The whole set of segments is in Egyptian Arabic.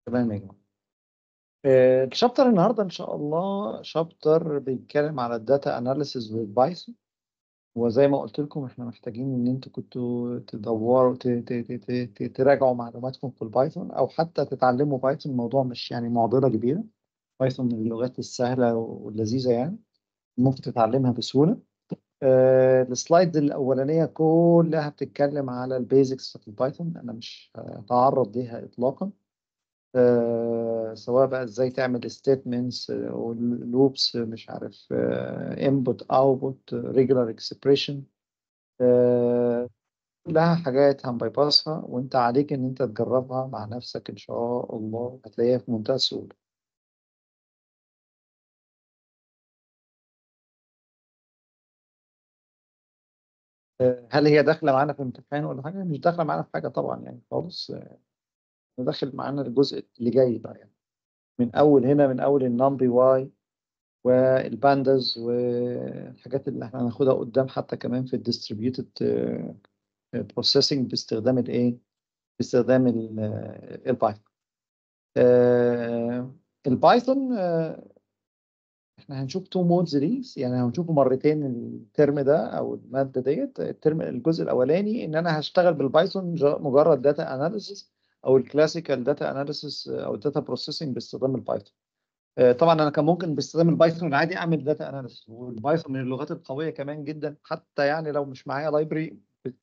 تمام يا جماعة آه، الشابتر النهارده ان شاء الله شابتر بيتكلم على الداتا اناليسيز بالبايثون وزي ما قلت لكم احنا محتاجين ان انتوا كنتوا تدوروا ت- ت- ت- ت- ت- تراجعوا معلوماتكم في البايثون او حتى تتعلموا بايثون الموضوع مش يعني معضله كبيره بايثون من اللغات السهله واللذيذه يعني ممكن تتعلمها بسهوله آه، السلايد الاولانيه كلها بتتكلم على البيزكس في البايثون انا مش هتعرض ليها اطلاقا آه، سواء بقى ازاي تعمل ستيتمنتس ولوبس مش عارف انبوت اوتبوت ريجولار اكسبريشن كلها حاجات هنبايباسها وانت عليك ان انت تجربها مع نفسك ان شاء الله هتلاقيها في منتهى السهوله آه، هل هي داخله معانا في امتحان ولا حاجه مش داخله معانا في حاجه طبعا يعني خالص آه، داخل معانا الجزء اللي جاي بقى يعني من اول هنا من اول النمبي واي والبانداز والحاجات اللي احنا هناخدها قدام حتى كمان في الديستريبيوتد بروسيسنج باستخدام الايه باستخدام ال- آه، البايثون آه، البايثون آه، احنا هنشوف تو مودز ليه يعني هنشوفه مرتين الترم ده او الماده ديت الترم الجزء الاولاني ان انا هشتغل بالبايثون ج- مجرد داتا اناليسيس او الكلاسيكال داتا اناليسيس او الداتا بروسيسنج باستخدام البايثون آه، طبعا انا كان ممكن باستخدام البايثون العادي اعمل داتا اناليسيس والبايثون من اللغات القويه كمان جدا حتى يعني لو مش معايا لايبرري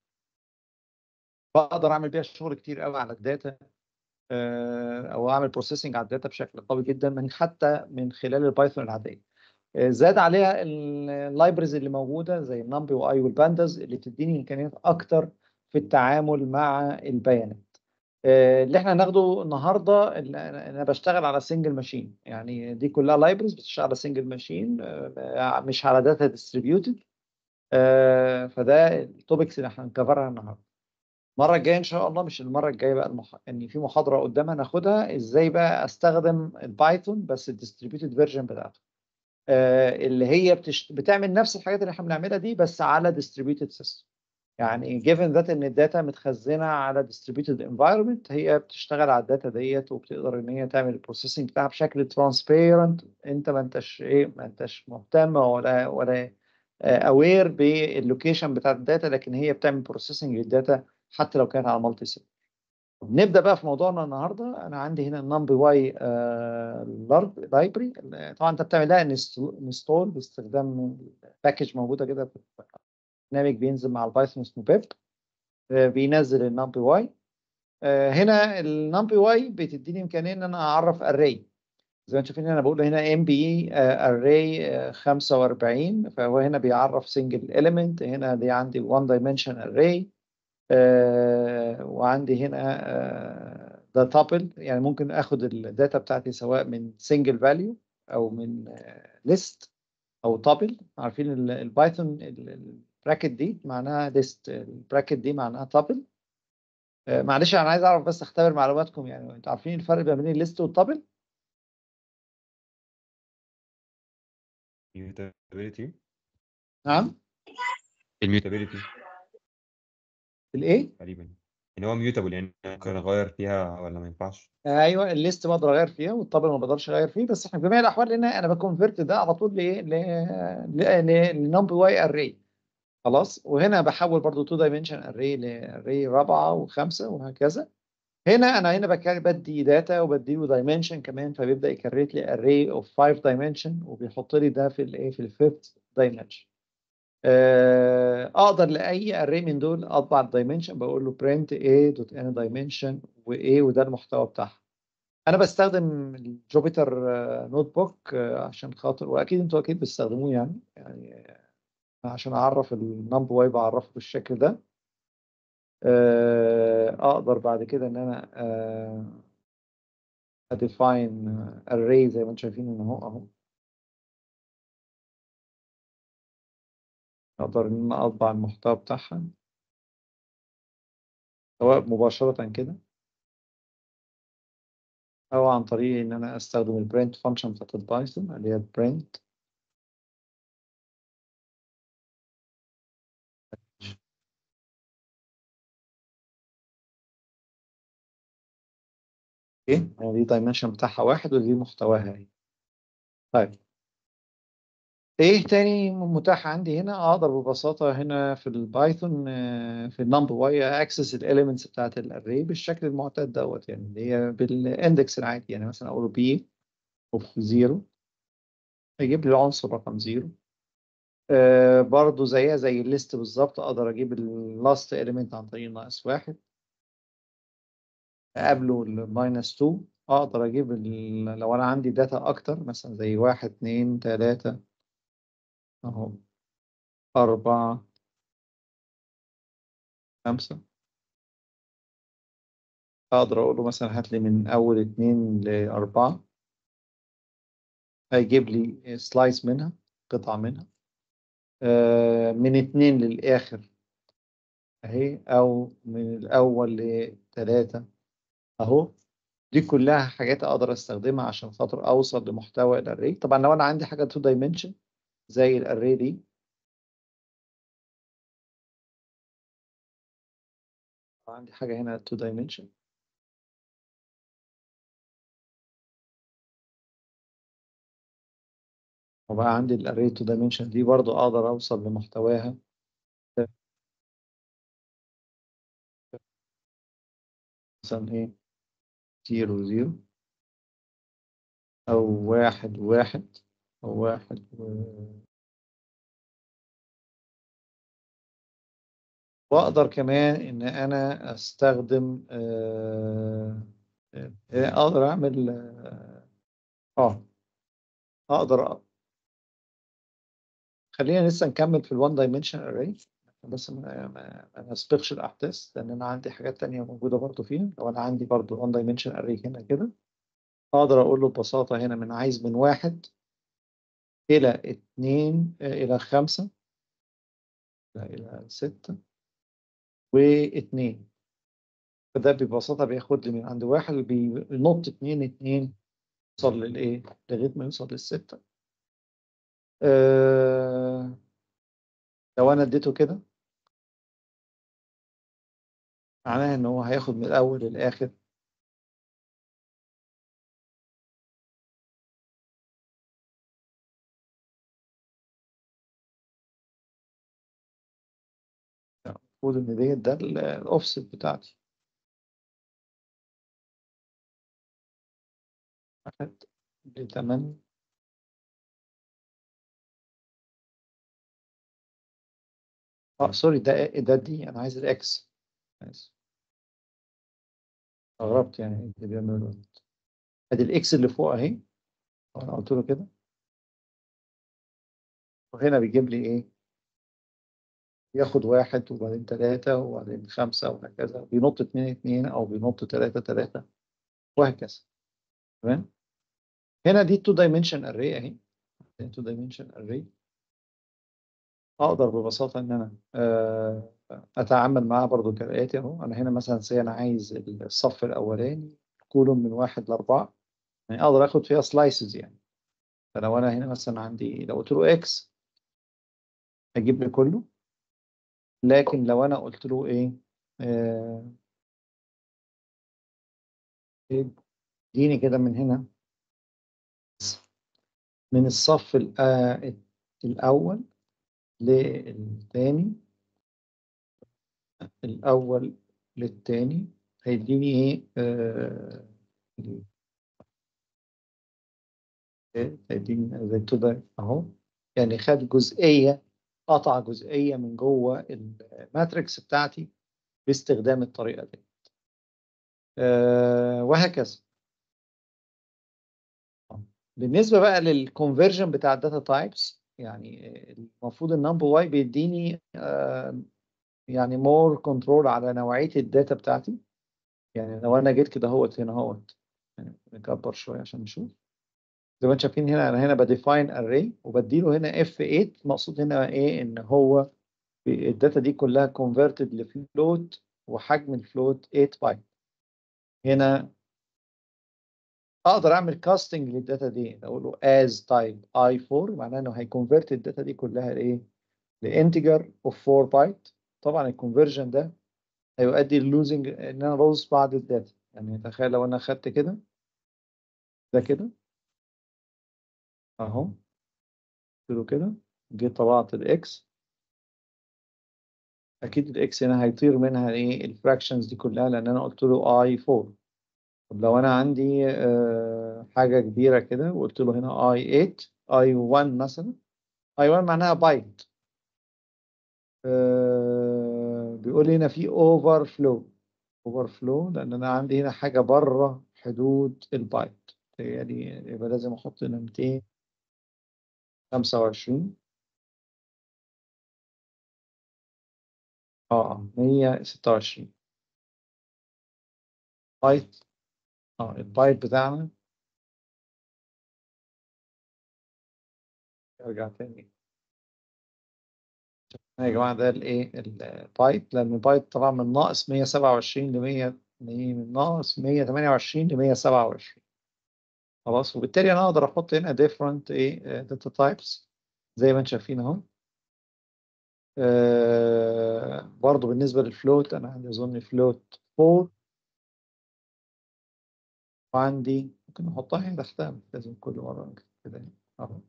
بقدر اعمل بيها شغل كتير قوي على الداتا آه، او اعمل بروسيسنج على الداتا بشكل قوي جدا من حتى من خلال البايثون العاديه آه، زاد عليها اللايبرز اللي موجوده زي النمبي واي والبانداز اللي بتديني امكانيات اكتر في التعامل مع البيانات آه، اللي احنا هناخده النهارده اللي انا أنا بشتغل على سنجل ماشين يعني دي كلها لايبرز بتشتغل على سنجل ماشين مش على داتا ديستريبيوتد فده التوبكس اللي احنا هنكفرها النهارده المره الجايه ان شاء الله مش المره الجايه بقى المح... ان في محاضره قدامها ناخدها ازاي بقى استخدم البايثون بس الديستريبيوتد فيرجن بتاعته آه، اللي هي بتشت... بتعمل نفس الحاجات اللي احنا بنعملها دي بس على distributed system يعني given that ان الداتا متخزنه على distributed environment هي بتشتغل على الداتا ديت وبتقدر ان هي تعمل البروسيسنج بتاعها بشكل transparent انت ما انتش ايه ما انتش مهتم ولا ولا اوير باللوكيشن بتاع الداتا لكن هي بتعمل بروسيسنج للداتا حتى لو كانت على مالتي سيل نبدا بقى في موضوعنا النهارده انا عندي هنا النمبي واي لايبرري طبعا انت بتعمل لها انستول باستخدام باكج موجوده كده في برنامج بينزل مع البايثون اسمه بيب بينزل النمبي واي هنا النمبي واي بتديني امكانيه ان انا اعرف اري زي ما انتم شايفين انا بقول هنا ام بي اري 45 فهو هنا بيعرف سنجل اليمنت هنا دي عندي 1 دايمنشن اري وعندي هنا آه، ده تابل يعني ممكن اخد الداتا بتاعتي سواء من سنجل فاليو او من ليست او تابل عارفين ال- البايثون البراكت دي معناها ليست البراكت دي معناها تابل معلش انا عايز اعرف بس اختبر معلوماتكم يعني انتوا عارفين الفرق ما بين الليست والتابل mutability نعم الميوتابيليتي الايه تقريبا ان هو ميوتابل يعني ممكن اغير فيها ولا ما ينفعش ايوه الليست بقدر اغير فيها والطابل ما بقدرش اغير فيه بس احنا في جميع الاحوال لان انا بكونفرت ده على طول لايه لنمبر واي اري خلاص وهنا بحول برضو تو دايمنشن اري لاري رابعه وخمسه وهكذا هنا انا هنا بك- بدي داتا وبدي له دايمنشن كمان فبيبدا يكريت لي اري اوف 5 دايمنشن وبيحط لي ده في الايه في الفيفث دايمنشن اقدر لاي اري من دول اطبع الدايمنشن بقول له print a دوت n دايمنشن وايه وده المحتوى بتاعها انا بستخدم الجوبيتر نوت بوك عشان خاطر واكيد انتوا اكيد بتستخدموه يعني يعني عشان اعرف النمبر واي بعرفه بالشكل ده آه، اقدر بعد كده ان انا اديفاين array زي ما انتم شايفين ان هو اهو اقدر ان انا اطبع المحتوى بتاعها سواء مباشرة كده او عن طريق ان انا استخدم البرنت فانكشن بتاعت البايثون اللي هي البرنت اوكي يعني دي دايمنشن بتاعها واحد ودي محتواها اهي طيب ايه تاني متاح عندي هنا اقدر ببساطه هنا في البايثون آه، في النمبر واي اكسس الاليمنتس بتاعت الاري بالشكل المعتاد دوت يعني اللي هي بالاندكس العادي يعني مثلا اقول بي اوف زيرو يجيب لي العنصر رقم زيرو آه برضو زيها زي الليست بالظبط اقدر اجيب اللاست اليمنت عن طريق ناقص واحد قبله الماينس 2 اقدر اجيب ال- لو انا عندي داتا اكتر مثلا زي واحد اتنين تلاتة اهو أربعة خمسة أقدر أقول له مثلا هات لي من أول اتنين لأربعة هيجيب لي سلايس منها قطعة منها آه، من اتنين للآخر أهي أو من الأول لتلاتة أهو دي كلها حاجات أقدر أستخدمها عشان خاطر أوصل لمحتوى الأري طبعا لو أنا عندي حاجة تو دايمنشن زي الأري دي عندي حاجة هنا تو دايمنشن وبقى عندي الاري تو دايمنشن دي برضو اقدر اوصل لمحتواها مثلا ايه زيرو زيرو او واحد واحد او واحد و... واقدر كمان ان انا استخدم آه، آه، اقدر اعمل اه آه، اقدر أ- خلينا لسه نكمل في الوان دايمنشن اري بس ما ما ما نسبقش الاحداث لان انا عندي حاجات تانية موجوده برضو فيها لو انا عندي برضو وان دايمنشن اري هنا كده اقدر اقول له ببساطه هنا من عايز من واحد الى اتنين آه، الى خمسة لا، الى ستة واتنين فده ببساطه بياخد لي من عند واحد وبينط اتنين اتنين يوصل للايه لغايه ما يوصل للستة أه لو انا اديته كده معناها ان هو هياخد من الاول للاخر المفروض ان ديت ده الاوفست بتاعتي واحد لتمانية اه سوري ده ده دي انا عايز الاكس آسف. استغربت يعني إيه اللي بيعمله دوت. ادي الاكس اللي فوق اهي انا قلت له كده وهنا بيجيب لي ايه ياخد واحد وبعدين ثلاثة وبعدين خمسة وهكذا بينط اتنين اتنين أو بينط ثلاثة ثلاثة وهكذا تمام هنا دي تو دايمنشن اري اهي تو دايمنشن اري اقدر ببساطة ان انا آه، اتعامل معاها برضو كالاتي اهو انا هنا مثلا سي انا عايز الصف الاولاني كولوم من واحد لاربعة يعني اقدر اخد فيها سلايسز يعني فلو انا هنا مثلا عندي لو قلت له اكس هيجيب لي كله لكن لو انا قلت له ايه آه، اديني كده من هنا من الصف ال- آه، الأول للتاني الأول للتاني هيديني إيه آه، إيه؟ هيديني زي كده أهو يعني خد جزئية قطع جزئية من جوه الماتريكس بتاعتي باستخدام الطريقة دي آه، وهكذا بالنسبة بقى للكونفرجن بتاع الداتا تايبس يعني المفروض النمبر واي بيديني آه، يعني مور كنترول على نوعية الداتا بتاعتي يعني لو انا جيت كده اهوت هنا اهوت يعني نكبر شوية عشان نشوف زي ما انتم شايفين هنا انا هنا بديفاين اري وبديله هنا اف 8 مقصود هنا ايه ان هو الداتا دي كلها كونفرتد لفلوت وحجم الفلوت 8 بايت هنا اقدر اعمل كاستنج للداتا دي اقول له as type i4 معناه انه هيكونفرت الداتا دي كلها لايه لانتجر اوف 4 بايت طبعا الكونفرجن ده هيؤدي للوزنج ان انا بوظ بعض الداتا يعني تخيل لو انا خدت كده ده كده اهو قلت له كده جيت طبعت الاكس اكيد الاكس هنا هيطير منها ايه الفراكشنز دي كلها لان انا قلت له اي 4 طب لو انا عندي آه حاجه كبيره كده وقلت له هنا اي 8 اي 1 مثلا اي 1 معناها بايت آه بيقول لي هنا في اوفر فلو اوفر فلو لان انا عندي هنا حاجه بره حدود البايت يعني يبقى لازم احط هنا 225 اه 126 بايت اه البايت بتاعنا ارجع تاني يا جماعه ده الايه البايت لان البايت طبعا من ناقص 127 ل 100 من ناقص 128 ل 127 خلاص وبالتالي انا اقدر احط هنا different ايه داتا تايبس زي ما انتم شايفين اهو آه برضه بالنسبه للفلوت انا عندي اظن فلوت 4 وعندي ممكن احطها هنا تحتها مش لازم كل مره كده اهو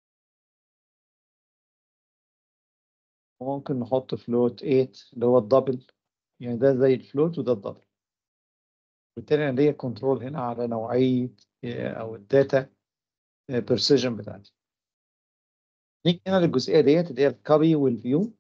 ممكن نحط فلوت 8 اللي هو الدبل يعني ده زي الفلوت وده الدبل بالتالي انا ليا كنترول هنا على نوعيه او الداتا برسيجن بتاعتي نيجي هنا للجزئيه ديت اللي هي الكوبي والفيو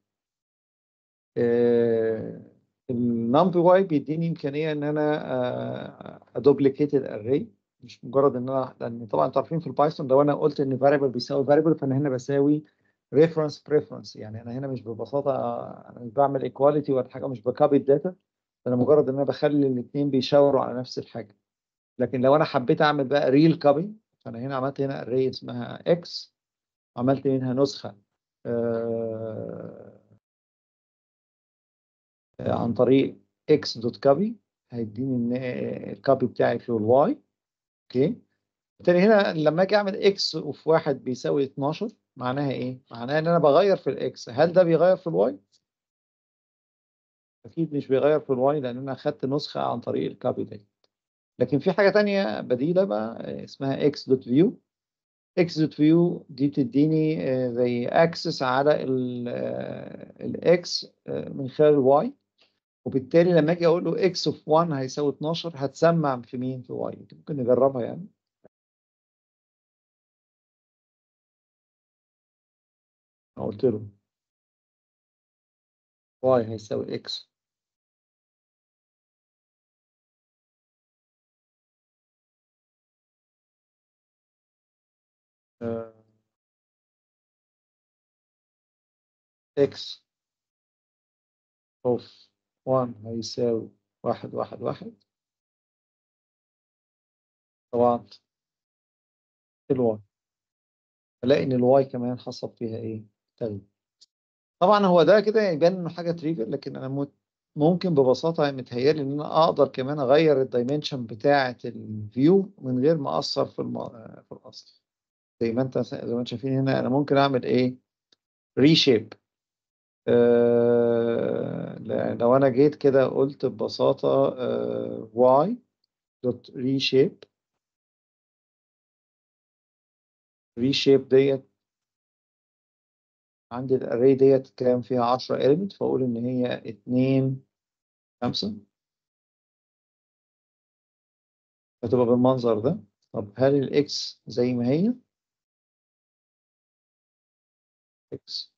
النمبي واي بيديني امكانيه ان انا ادوبليكيت الاري مش مجرد ان انا لان طبعا انتوا عارفين في البايثون لو انا قلت ان فاريبل بيساوي فاريبل فانا هنا بساوي ريفرنس بريفرنس يعني انا هنا مش ببساطه انا مش بعمل ايكواليتي ولا حاجه مش بكابي الداتا انا مجرد ان انا بخلي الاثنين بيشاوروا على نفس الحاجه لكن لو انا حبيت اعمل بقى ريل كوبي فانا هنا عملت هنا اري اسمها اكس عملت منها نسخه آه عن طريق x دوت كابي هيديني الكابي بتاعي في الواي اوكي بالتالي هنا لما اجي اعمل x اوف واحد بيساوي 12 معناها ايه؟ معناها ان انا بغير في الاكس هل ده بيغير في الواي؟ اكيد مش بيغير في الواي لان انا اخدت نسخه عن طريق الكابي دي لكن في حاجه تانية بديله بقى اسمها x دوت فيو x دوت فيو دي بتديني زي اكسس على الاكس من خلال الواي وبالتالي لما اجي اقول له x اوف 1 هيساوي 12 هتسمع في مين في y ممكن نجربها يعني قلت له y هيساوي x uh, x of 1 هيساوي واحد واحد واحد طبعا الواي الاقي ان الواي كمان حصل فيها ايه تغيير طبعا هو ده كده يبان انه حاجه تريفر لكن انا ممكن ببساطه متهيألي ان انا اقدر كمان اغير الدايمنشن بتاعه الفيو من غير ما اثر في الم... في الاصل زي ما انت زي ما انتم شايفين هنا انا ممكن اعمل ايه ريشيب آه لو انا جيت كده قلت ببساطه آه y دوت reshape reshape ديت عندي الاري ديت كام فيها 10 element فاقول ان هي 2 5 فتبقى بالمنظر ده طب هل الاكس زي ما هي اكس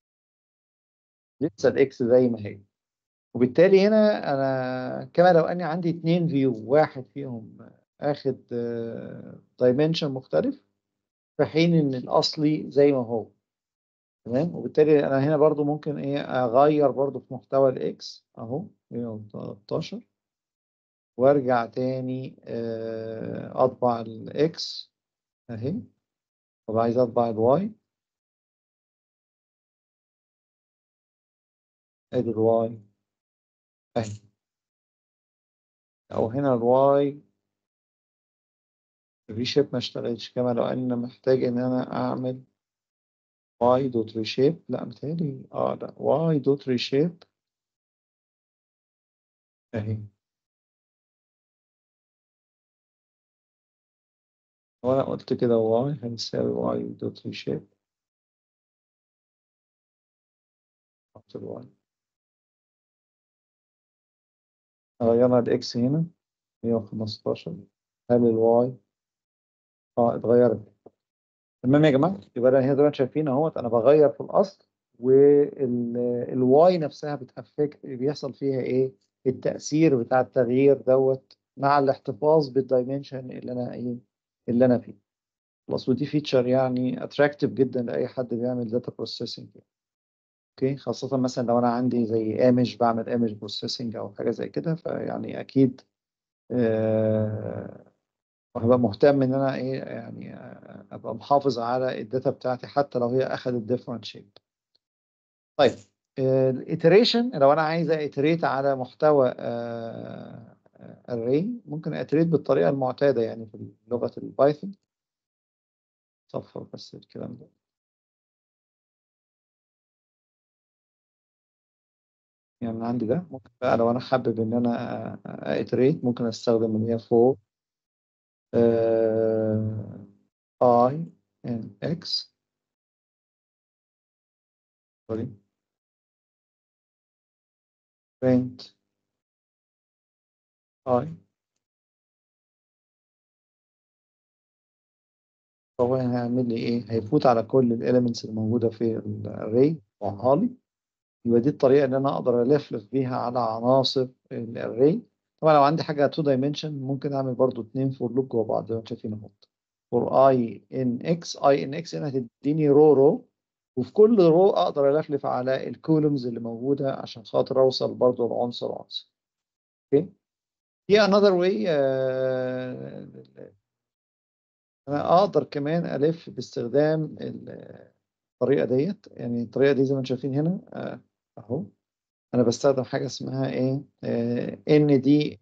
لسه الاكس زي ما هي وبالتالي هنا انا كما لو اني عندي اتنين فيو واحد فيهم اخد دايمنشن مختلف في حين ان الاصلي زي ما هو تمام وبالتالي انا هنا برضو ممكن ايه اغير برضو في محتوى الاكس اهو 113 وارجع تاني اطبع الاكس اهي طب عايز اطبع الواي ادي الواي اهي او هنا الواي الريشيب ما اشتغلش كما لو انا محتاج ان انا اعمل واي دوت ريشيب لا متهيألي اه لا واي دوت ريشيب اهي لو انا قلت كده واي هيساوي واي دوت ريشيب احط الواي غيرنا الاكس هنا 115 هل الواي اه اتغيرت تمام يا جماعه يبقى انا هنا زي ما انتم شايفين اهوت انا بغير في الاصل والواي نفسها بتأفكت بيحصل فيها ايه التأثير بتاع التغيير دوت مع الاحتفاظ بالدايمنشن اللي انا ايه اللي انا فيه خلاص ودي فيتشر يعني اتراكتيف جدا لاي حد بيعمل داتا بروسيسنج اوكي خاصة مثلا لو انا عندي زي ايمج بعمل ايمج بروسيسنج او حاجة زي كده فيعني اكيد آه وهبقى مهتم ان انا ايه يعني آه، ابقى محافظ على الداتا بتاعتي حتى لو هي اخذت ديفرنت شيب طيب الاتريشن لو انا عايز اتريت على محتوى array ممكن اتريت بالطريقه المعتاده يعني في لغه البايثون صفر بس الكلام ده يعني عندي ده ممكن بقى لو انا حابب ان انا اتريت ممكن استخدم اللي هي فور اي ان اكس سوري print i هو هيعمل لي ايه هيفوت على كل الاليمنتس الموجوده في الاري وعها لي يبقى دي الطريقه اللي انا اقدر الفلف بيها على عناصر الاري طبعا لو عندي حاجه 2 دايمنشن ممكن اعمل برضو اتنين فور لوب جوه بعض زي ما انتم شايفين اهو فور اي ان اكس اي ان اكس هنا هتديني رو رو وفي كل رو اقدر الفلف على الكولومز اللي موجوده عشان خاطر اوصل برضو لعنصر عنصر اوكي في another way آه، انا اقدر كمان الف باستخدام الطريقه ديت يعني الطريقه دي زي ما انتم شايفين هنا آه، اهو انا بستخدم حاجه اسمها ايه ان دي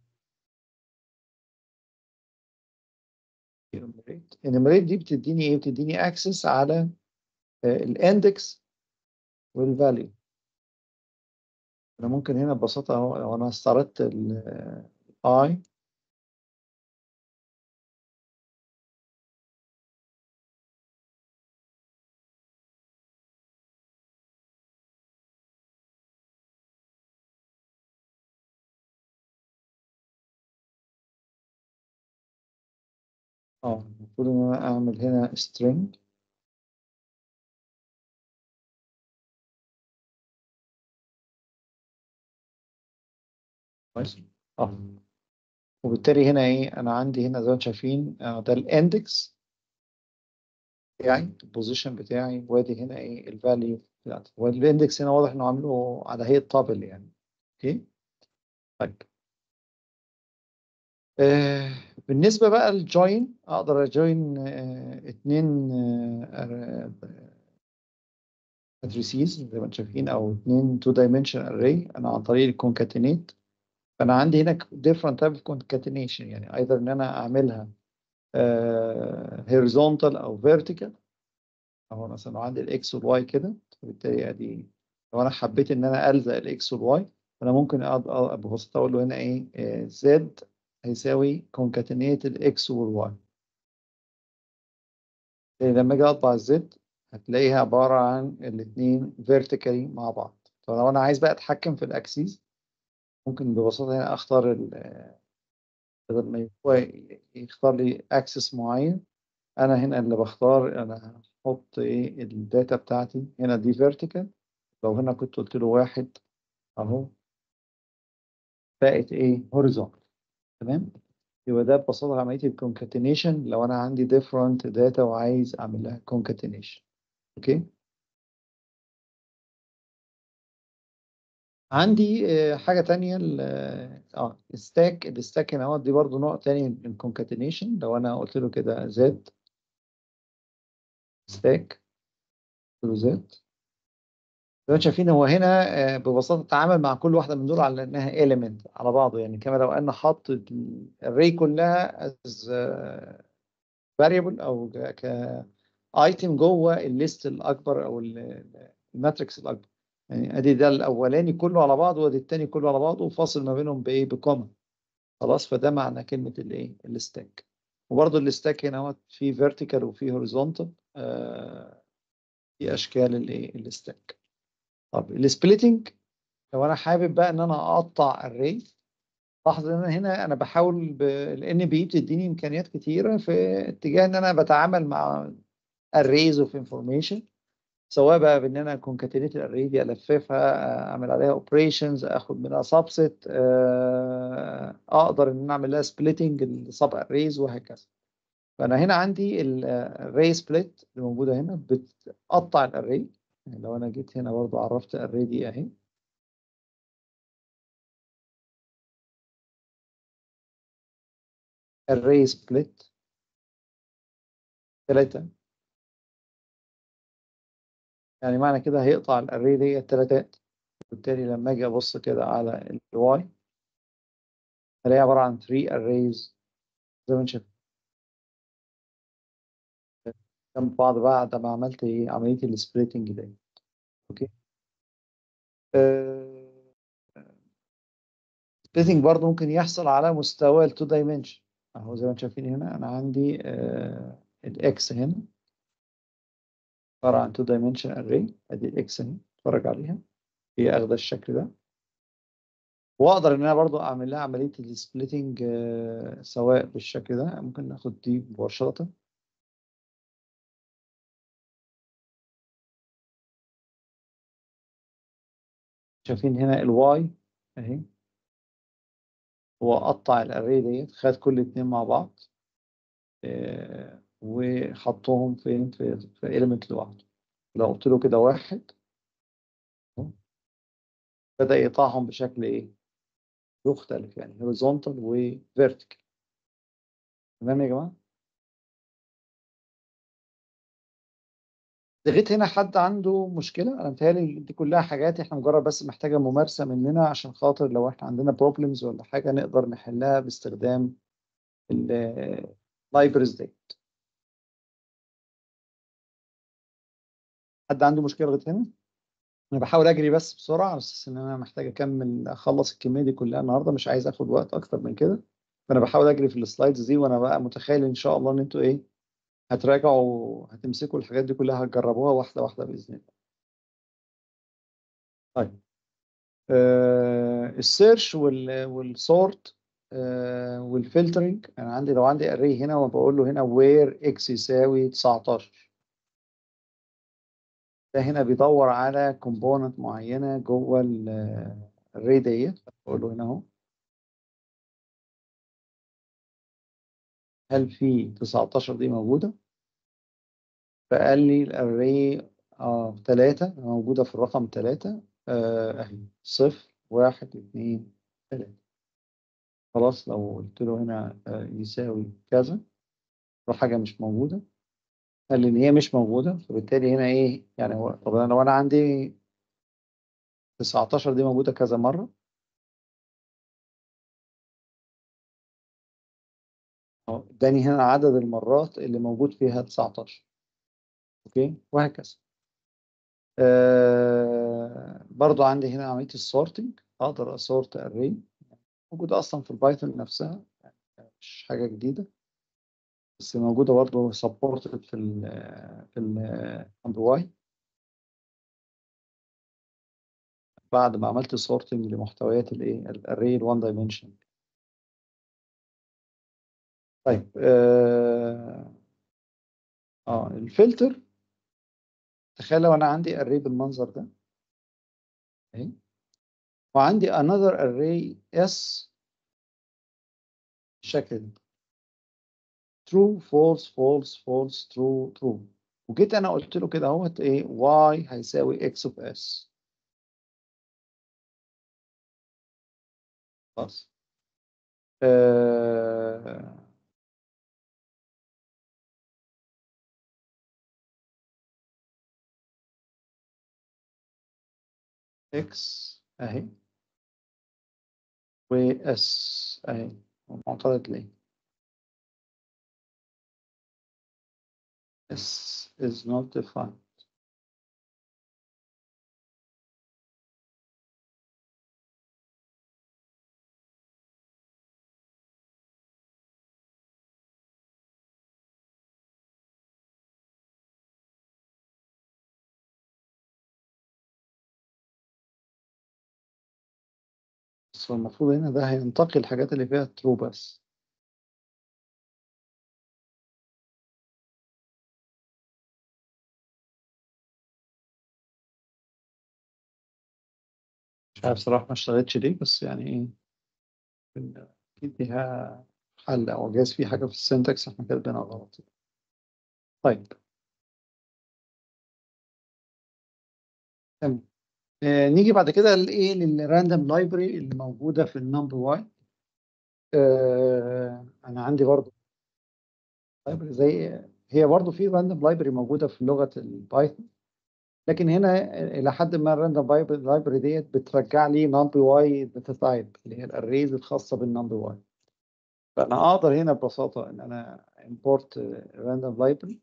enumerate دي بتديني ايه بتديني اكسس على الاندكس والفاليو انا ممكن هنا ببساطه اهو لو انا استعرضت الاي اه المفروض ان انا اعمل هنا string كويس اه وبالتالي هنا ايه انا عندي هنا زي ما انتم شايفين آه، ده الاندكس بتاعي البوزيشن بتاعي وادي هنا ايه الفاليو بتاعتي والاندكس هنا واضح انه عامله على هيئه طابل يعني اوكي طيب آه بالنسبه بقى للجوين اقدر اجوين آه اتنين ادريسيز زي ما انتم شايفين او اتنين تو دايمنشن اري انا عن طريق الكونكاتينيت فانا عندي هنا different type of concatenation يعني either ان انا اعملها آه horizontal او vertical اهو مثلا لو عندي الاكس والواي كده فبالتالي ادي لو انا حبيت ان انا الزق الاكس والواي فانا ممكن أقعد- أقعد ببساطه اقول له هنا ايه زد هيساوي concatenate الاكس والواي لما اجي اطبع الزد هتلاقيها عباره عن الاثنين vertically مع بعض طب لو انا عايز بقى اتحكم في الاكسيس ممكن ببساطه هنا اختار ال- بدل ما هو يختار لي اكسس معين انا هنا اللي بختار انا هحط ايه الداتا بتاعتي هنا دي فيرتيكال لو هنا كنت قلت له واحد اهو بقت ايه هوريزونتال تمام يبقى ده ببساطه عمليه الكونكاتينيشن لو انا عندي different داتا وعايز اعمل لها concatenation اوكي عندي آه، حاجة تانية ال- اه الستاك الستاك هنا اهوت دي برضو نوع تاني من الكونكاتينيشن لو انا قلت له كده زد ستاك قلت له زد زي ما انتم شايفين هو هنا آه، ببساطة تعامل مع كل واحدة من دول على انها element على بعضه يعني كما لو انا حط الري كلها as آه، variable او ك ايتم جوه الليست الاكبر او الماتريكس الاكبر يعني ادي ده الاولاني كله على بعضه وادي التاني كله على بعضه وفاصل ما بينهم بايه بكوما خلاص فده معنى كلمه الايه الستاك وبرضه الستاك هنا هو في فيرتيكال وفي هوريزونتال دي اشكال الايه الستاك طب السبليتنج لو انا حابب بقى ان انا اقطع الري لاحظ ان انا هنا انا بحاول الان بي بتديني امكانيات كتيره في اتجاه ان انا بتعامل مع arrays اوف انفورميشن سواء بقى بان انا كونكاتينيت الاري دي الففها اعمل عليها اوبريشنز اخد منها سبست اقدر ان انا اعمل لها سبليتنج السب اريز وهكذا فانا هنا عندي الري سبليت اللي موجوده هنا بتقطع الاري يعني لو انا جيت هنا برضو عرفت الاري دي اهي الري سبليت ثلاثة يعني معنى كده هيقطع الاري دي ثلاثات وبالتالي لما اجي ابص كده على الواي هلاقي عبارة عن 3 arrays زي ما انت شايف جنب بعض بعد ما عملت ايه عملية السبليتنج دي اوكي سبليتنج برضه ممكن يحصل على مستوى التو دايمنشن اهو زي ما انتم شايفين هنا انا عندي الاكس هنا عبارة عن تو دايمنشن اري ادي الاكس اهي اتفرج عليها هي اخده الشكل ده واقدر ان انا برضو اعمل لها عمليه السبليتنج سواء بالشكل ده ممكن ناخد دي مباشره شايفين هنا الواي اهي هو قطع الاري ديت خد كل اتنين مع بعض وحطهم فين في في element لوحده لو قلت له كده واحد بدأ يقطعهم بشكل ايه مختلف يعني horizontal و vertical تمام يا جماعة لغايه هنا حد عنده مشكلة أنا متهيألي دي كلها حاجات إحنا مجرد بس محتاجة ممارسة مننا عشان خاطر لو إحنا عندنا بروبلمز ولا حاجة نقدر نحلها باستخدام اللايبرز دي حد عنده مشكلة لغاية هنا؟ أنا بحاول أجري بس بسرعة على أساس إن أنا محتاج أكمل أخلص الكمية دي كلها النهاردة مش عايز آخد وقت أكتر من كده فأنا بحاول أجري في السلايدز دي وأنا بقى متخيل إن شاء الله إن أنتوا إيه هتراجعوا هتمسكوا الحاجات دي كلها هتجربوها واحدة واحدة بإذن الله. طيب آه السيرش وال والسورت آه والفلترنج انا عندي لو عندي اري هنا وبقول له هنا وير اكس يساوي 19 ده هنا بيدور على كومبوننت معينه جوه الاري ديت بقول له هنا اهو هل في 19 دي موجوده فقال لي الاري اه 3 موجوده في الرقم 3 آه اهي صفر واحد اتنين تلاتة خلاص لو قلت له هنا آه يساوي كذا لو حاجة مش موجودة قال لي إن هي مش موجودة فبالتالي هنا إيه يعني هو طب أنا لو أنا عندي 19 دي موجودة كذا مرة اداني هنا عدد المرات اللي موجود فيها 19 اوكي وهكذا آه برضو عندي هنا عملية السورتنج أقدر أسورت أري موجودة أصلا في البايثون نفسها يعني مش حاجة جديدة بس موجودة برضو سبورتد في ال في ال واي بعد ما عملت سورتنج لمحتويات الايه الاري الوان دايمنشن طيب اه, آه الفلتر تخيل لو انا عندي array بالمنظر ده اهي وعندي another array s بالشكل ده true false false false true true وجيت انا قلت له كده اهوت ايه y هيساوي x of s خلاص آه x اهي و s اهي معترض ليه s is not defined بس هو المفروض هنا ده هينتقي الحاجات اللي فيها ترو بس مش عارف صراحة ما اشتغلتش ليه بس يعني ايه اكيد ليها حل او جايز في حاجة في السنتكس احنا كاتبينها غلط طيب تمام آه، نيجي بعد كده لايه للراندوم لايبرري اللي موجوده في النمبر واي آه انا عندي برضو لايبرري زي هي برضو في راندوم لايبرري موجوده في لغه البايثون لكن هنا الى حد ما الراندوم لايبرري ديت بترجع لي نمبر واي داتا تايب اللي هي الاريز الخاصه بالنمبر واي فانا اقدر هنا ببساطه ان انا import راندوم لايبرري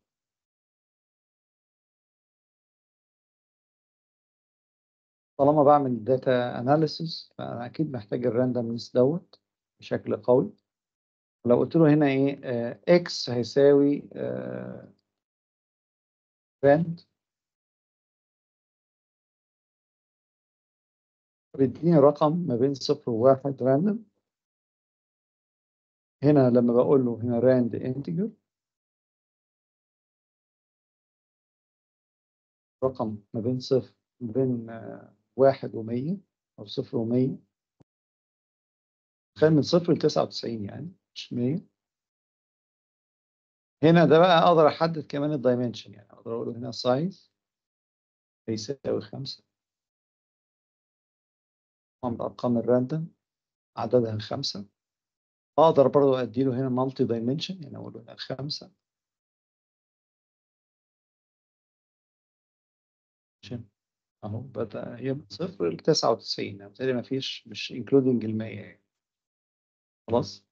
طالما بعمل داتا اناليسيس فانا اكيد محتاج الراندومنس دوت بشكل قوي لو قلت له هنا ايه اكس هيساوي راند بيديني رقم ما بين صفر وواحد راندوم هنا لما بقول له هنا راند انتجر رقم ما بين صفر ما بين آه، واحد ومية أو صفر ومية تخيل من صفر لتسعة وتسعين يعني مش مية هنا ده بقى أقدر أحدد كمان الدايمنشن يعني أقدر أقول له هنا سايز يساوي خمسة طبعاً الأرقام الراندوم عددها خمسة أقدر برضو أدي له هنا مالتي دايمنشن يعني أقول له هنا خمسة عشان أهو بدأ هي من صفر لتسعة وتسعين يعني بالتالي مفيش مش including المية يعني خلاص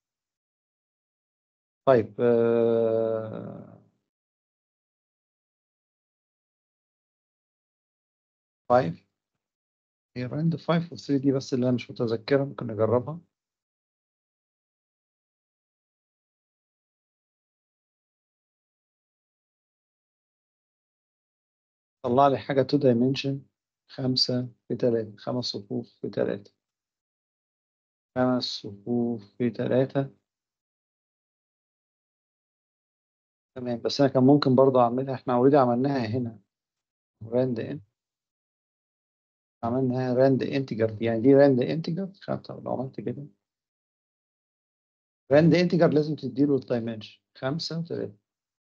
طيب آه... فايف هي راند فايف و 3 دي بس اللي أنا مش متذكرها ممكن نجربها طلع لي حاجة تو دايمنشن خمسة في تلاتة خمس صفوف في تلاتة خمس صفوف في تلاتة تمام بس أنا كان ممكن برضه أعملها إحنا أوريدي عملناها هنا راند إن عملنا راند انتجر يعني دي راند انتجر طب لو عملت كده راند انتجر لازم تديله الدايمنشن خمسة وتلاتة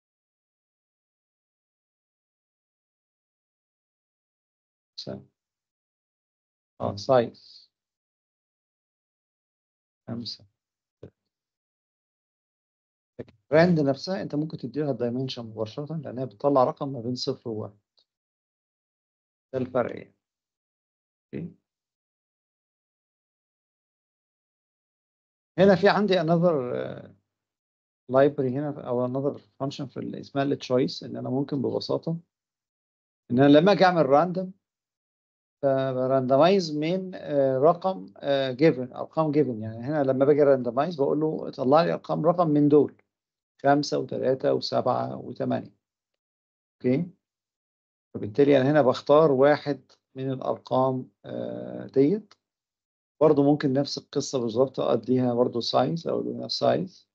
خمسة اه سايز خمسة راند نفسها انت ممكن تديلها الدايمنشن مباشرة لانها بتطلع رقم ما بين صفر وواحد ده الفرق يعني اوكي. هنا في عندي another uh, library هنا او another function في ال- اسمها التشويس ان انا ممكن ببساطة ان انا لما اجي اعمل راندوم راندمايز من آه، رقم جيفن ارقام جيفن يعني هنا لما باجي راندمايز بقول له طلع لي ارقام رقم من دول خمسة وثلاثة وسبعة وثمانية اوكي فبالتالي انا هنا بختار واحد من الارقام آه، ديت برضه ممكن نفس القصة بالظبط أديها برضه سايز أقول هنا سايز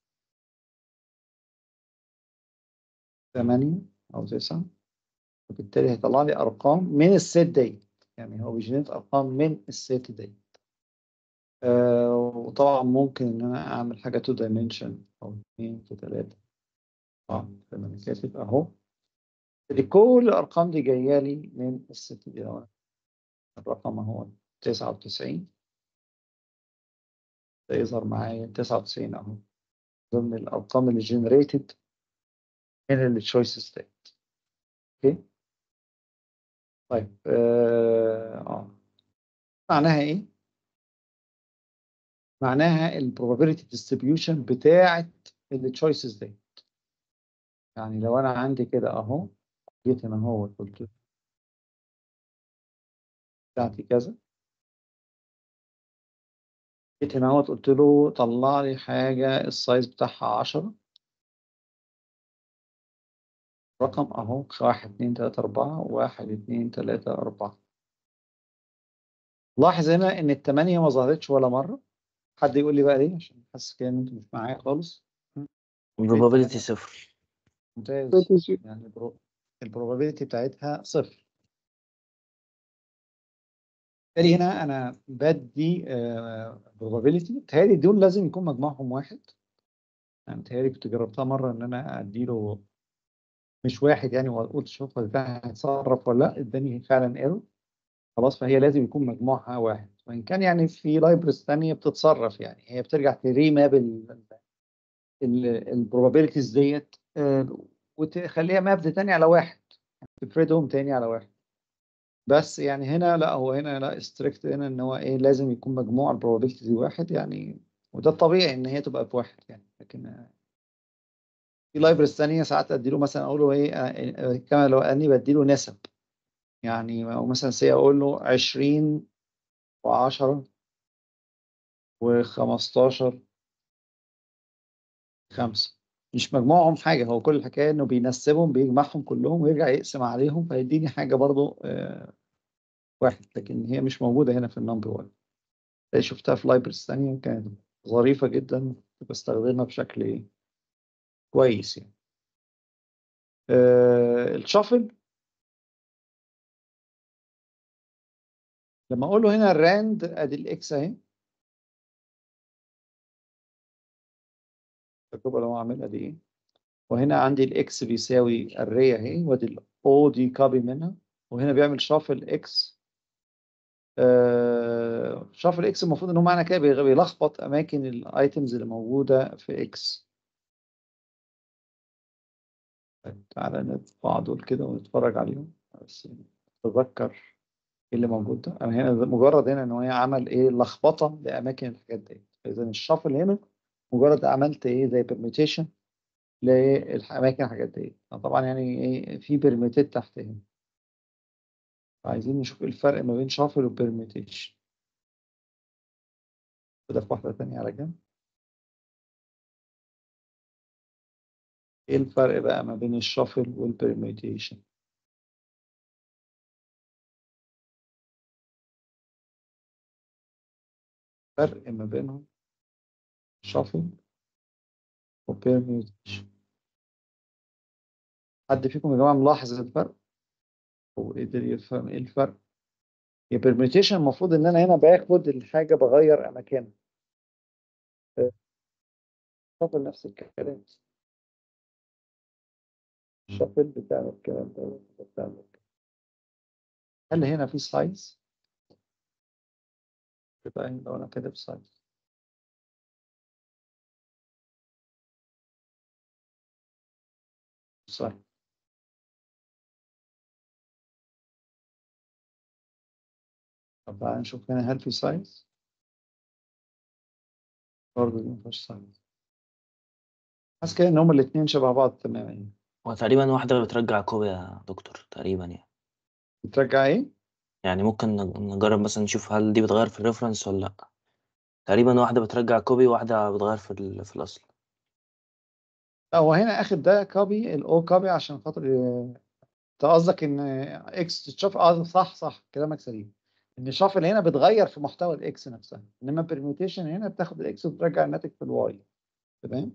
ثمانية أو تسعة وبالتالي هيطلع لي أرقام من الست ديت يعني هو بيجنريت أرقام من الست ديت آه وطبعا ممكن إن أنا أعمل حاجة تو دايمنشن أو اتنين في تلاتة اه زي ما أنا كاتب أهو كل الأرقام دي جاية لي من الست دي لو أنا الرقم أهو تسعة وتسعين ده يظهر معايا تسعة وتسعين أهو ضمن الأرقام اللي جنريتد من التشويسز ديت اوكي طيب اه آه. معناها ايه معناها البروبابيلتي ديستريبيوشن بتاعه التشويسز دي يعني لو انا عندي كده اهو جيت هنا اهو قلت بتاعتي كذا جيت هنا اهو قلت له طلع لي حاجه السايز بتاعها 10 رقم اهو واحد اتنين تلاتة أربعة واحد اتنين تلاتة أربعة لاحظ هنا ان الثمانية ما ظهرتش ولا مرة حد يقول لي بقى ليه عشان حاسس كده ان انتوا مش معايا خالص probability صفر ممتاز يعني البروبابيلتي بتاعتها صفر بالتالي هنا انا بدي probability بتهيألي دول لازم يكون مجموعهم واحد يعني بتهيألي كنت جربتها مرة ان انا اديله مش واحد يعني واقول شوف هو ده هيتصرف ولا لا اداني فعلا ايرور خلاص فهي لازم يكون مجموعها واحد وان كان يعني في لايبرز ثانيه بتتصرف يعني هي بترجع تريماب البروبابيلتيز ديت آه، وتخليها مابد تاني على واحد تفردهم تاني على واحد بس يعني هنا لا هو هنا لا ستريكت هنا ان هو ايه لازم يكون مجموع البروبابيلتيز واحد يعني وده الطبيعي ان هي تبقى بواحد يعني لكن آه، في لايبرز ثانيه ساعات اديله مثلا اقول له ايه آه، كما لو اني بديله نسب يعني مثلا سي اقول له 20 و10 و15 5 مش مجموعهم حاجة هو كل الحكاية انه بينسبهم بيجمعهم كلهم ويرجع يقسم عليهم فيديني حاجة برضو آه واحد لكن هي مش موجودة هنا في النمبر 1 شفتها في لايبرز ثانية كانت ظريفة جدا بستخدمها بشكل ايه كويس يعني آه الشافل لما اقول له هنا الراند ادي الاكس اهي التجربه اللي هو عاملها دي ايه وهنا عندي الاكس بيساوي الري اهي وادي الاو دي كوبي منها وهنا بيعمل شافل اكس آه شافل اكس المفروض ان هو معنى كده بيلخبط اماكن الايتمز اللي موجوده في اكس تعالى نطبع دول كده ونتفرج عليهم بس نتذكر ايه اللي موجود ده انا هنا مجرد هنا ان هو عمل ايه لخبطه لاماكن الحاجات دي اذا الشافل هنا مجرد عملت ايه زي بيرميتيشن للاماكن الحاجات دي طبعا يعني ايه في بيرميتات تحت هنا عايزين نشوف ايه الفرق ما بين شافل وبيرميتيشن كده في واحده ثانيه على جنب ايه الفرق بقى ما بين الشافل والبيرميتيشن فرق ما بينهم شافل وبيرميوتيشن حد فيكم يا جماعة ملاحظ الفرق هو قدر يفهم ايه الفرق يا بيرميوتيشن المفروض ان انا هنا باخد الحاجة بغير اماكنها شافل نفس الكلام شافل بتعمل الكلام ده بتعمل هل هنا في سايز؟ يبقى لو انا كاتب سايز صح طب تعالى نشوف هنا هل في سايز برضه دي مفيهاش سايز حاسس كده ان هما الاتنين شبه بعض تماما يعني هو تقريبا واحدة بترجع كوبي يا دكتور تقريبا يعني بترجع ايه؟ يعني ممكن نج- نجرب مثلا نشوف هل دي بتغير في الريفرنس ولا لأ تقريبا واحدة بترجع كوبي وواحدة بتغير في, ال... في الأصل لا هو هنا اخد ده كوبي الاو كوبي عشان خاطر انت قصدك ان اكس تتشاف اه صح صح كلامك سليم ان شافل هنا بتغير في محتوى الاكس نفسها انما بيرميتيشن هنا بتاخد الاكس وترجع الناتج في الواي تمام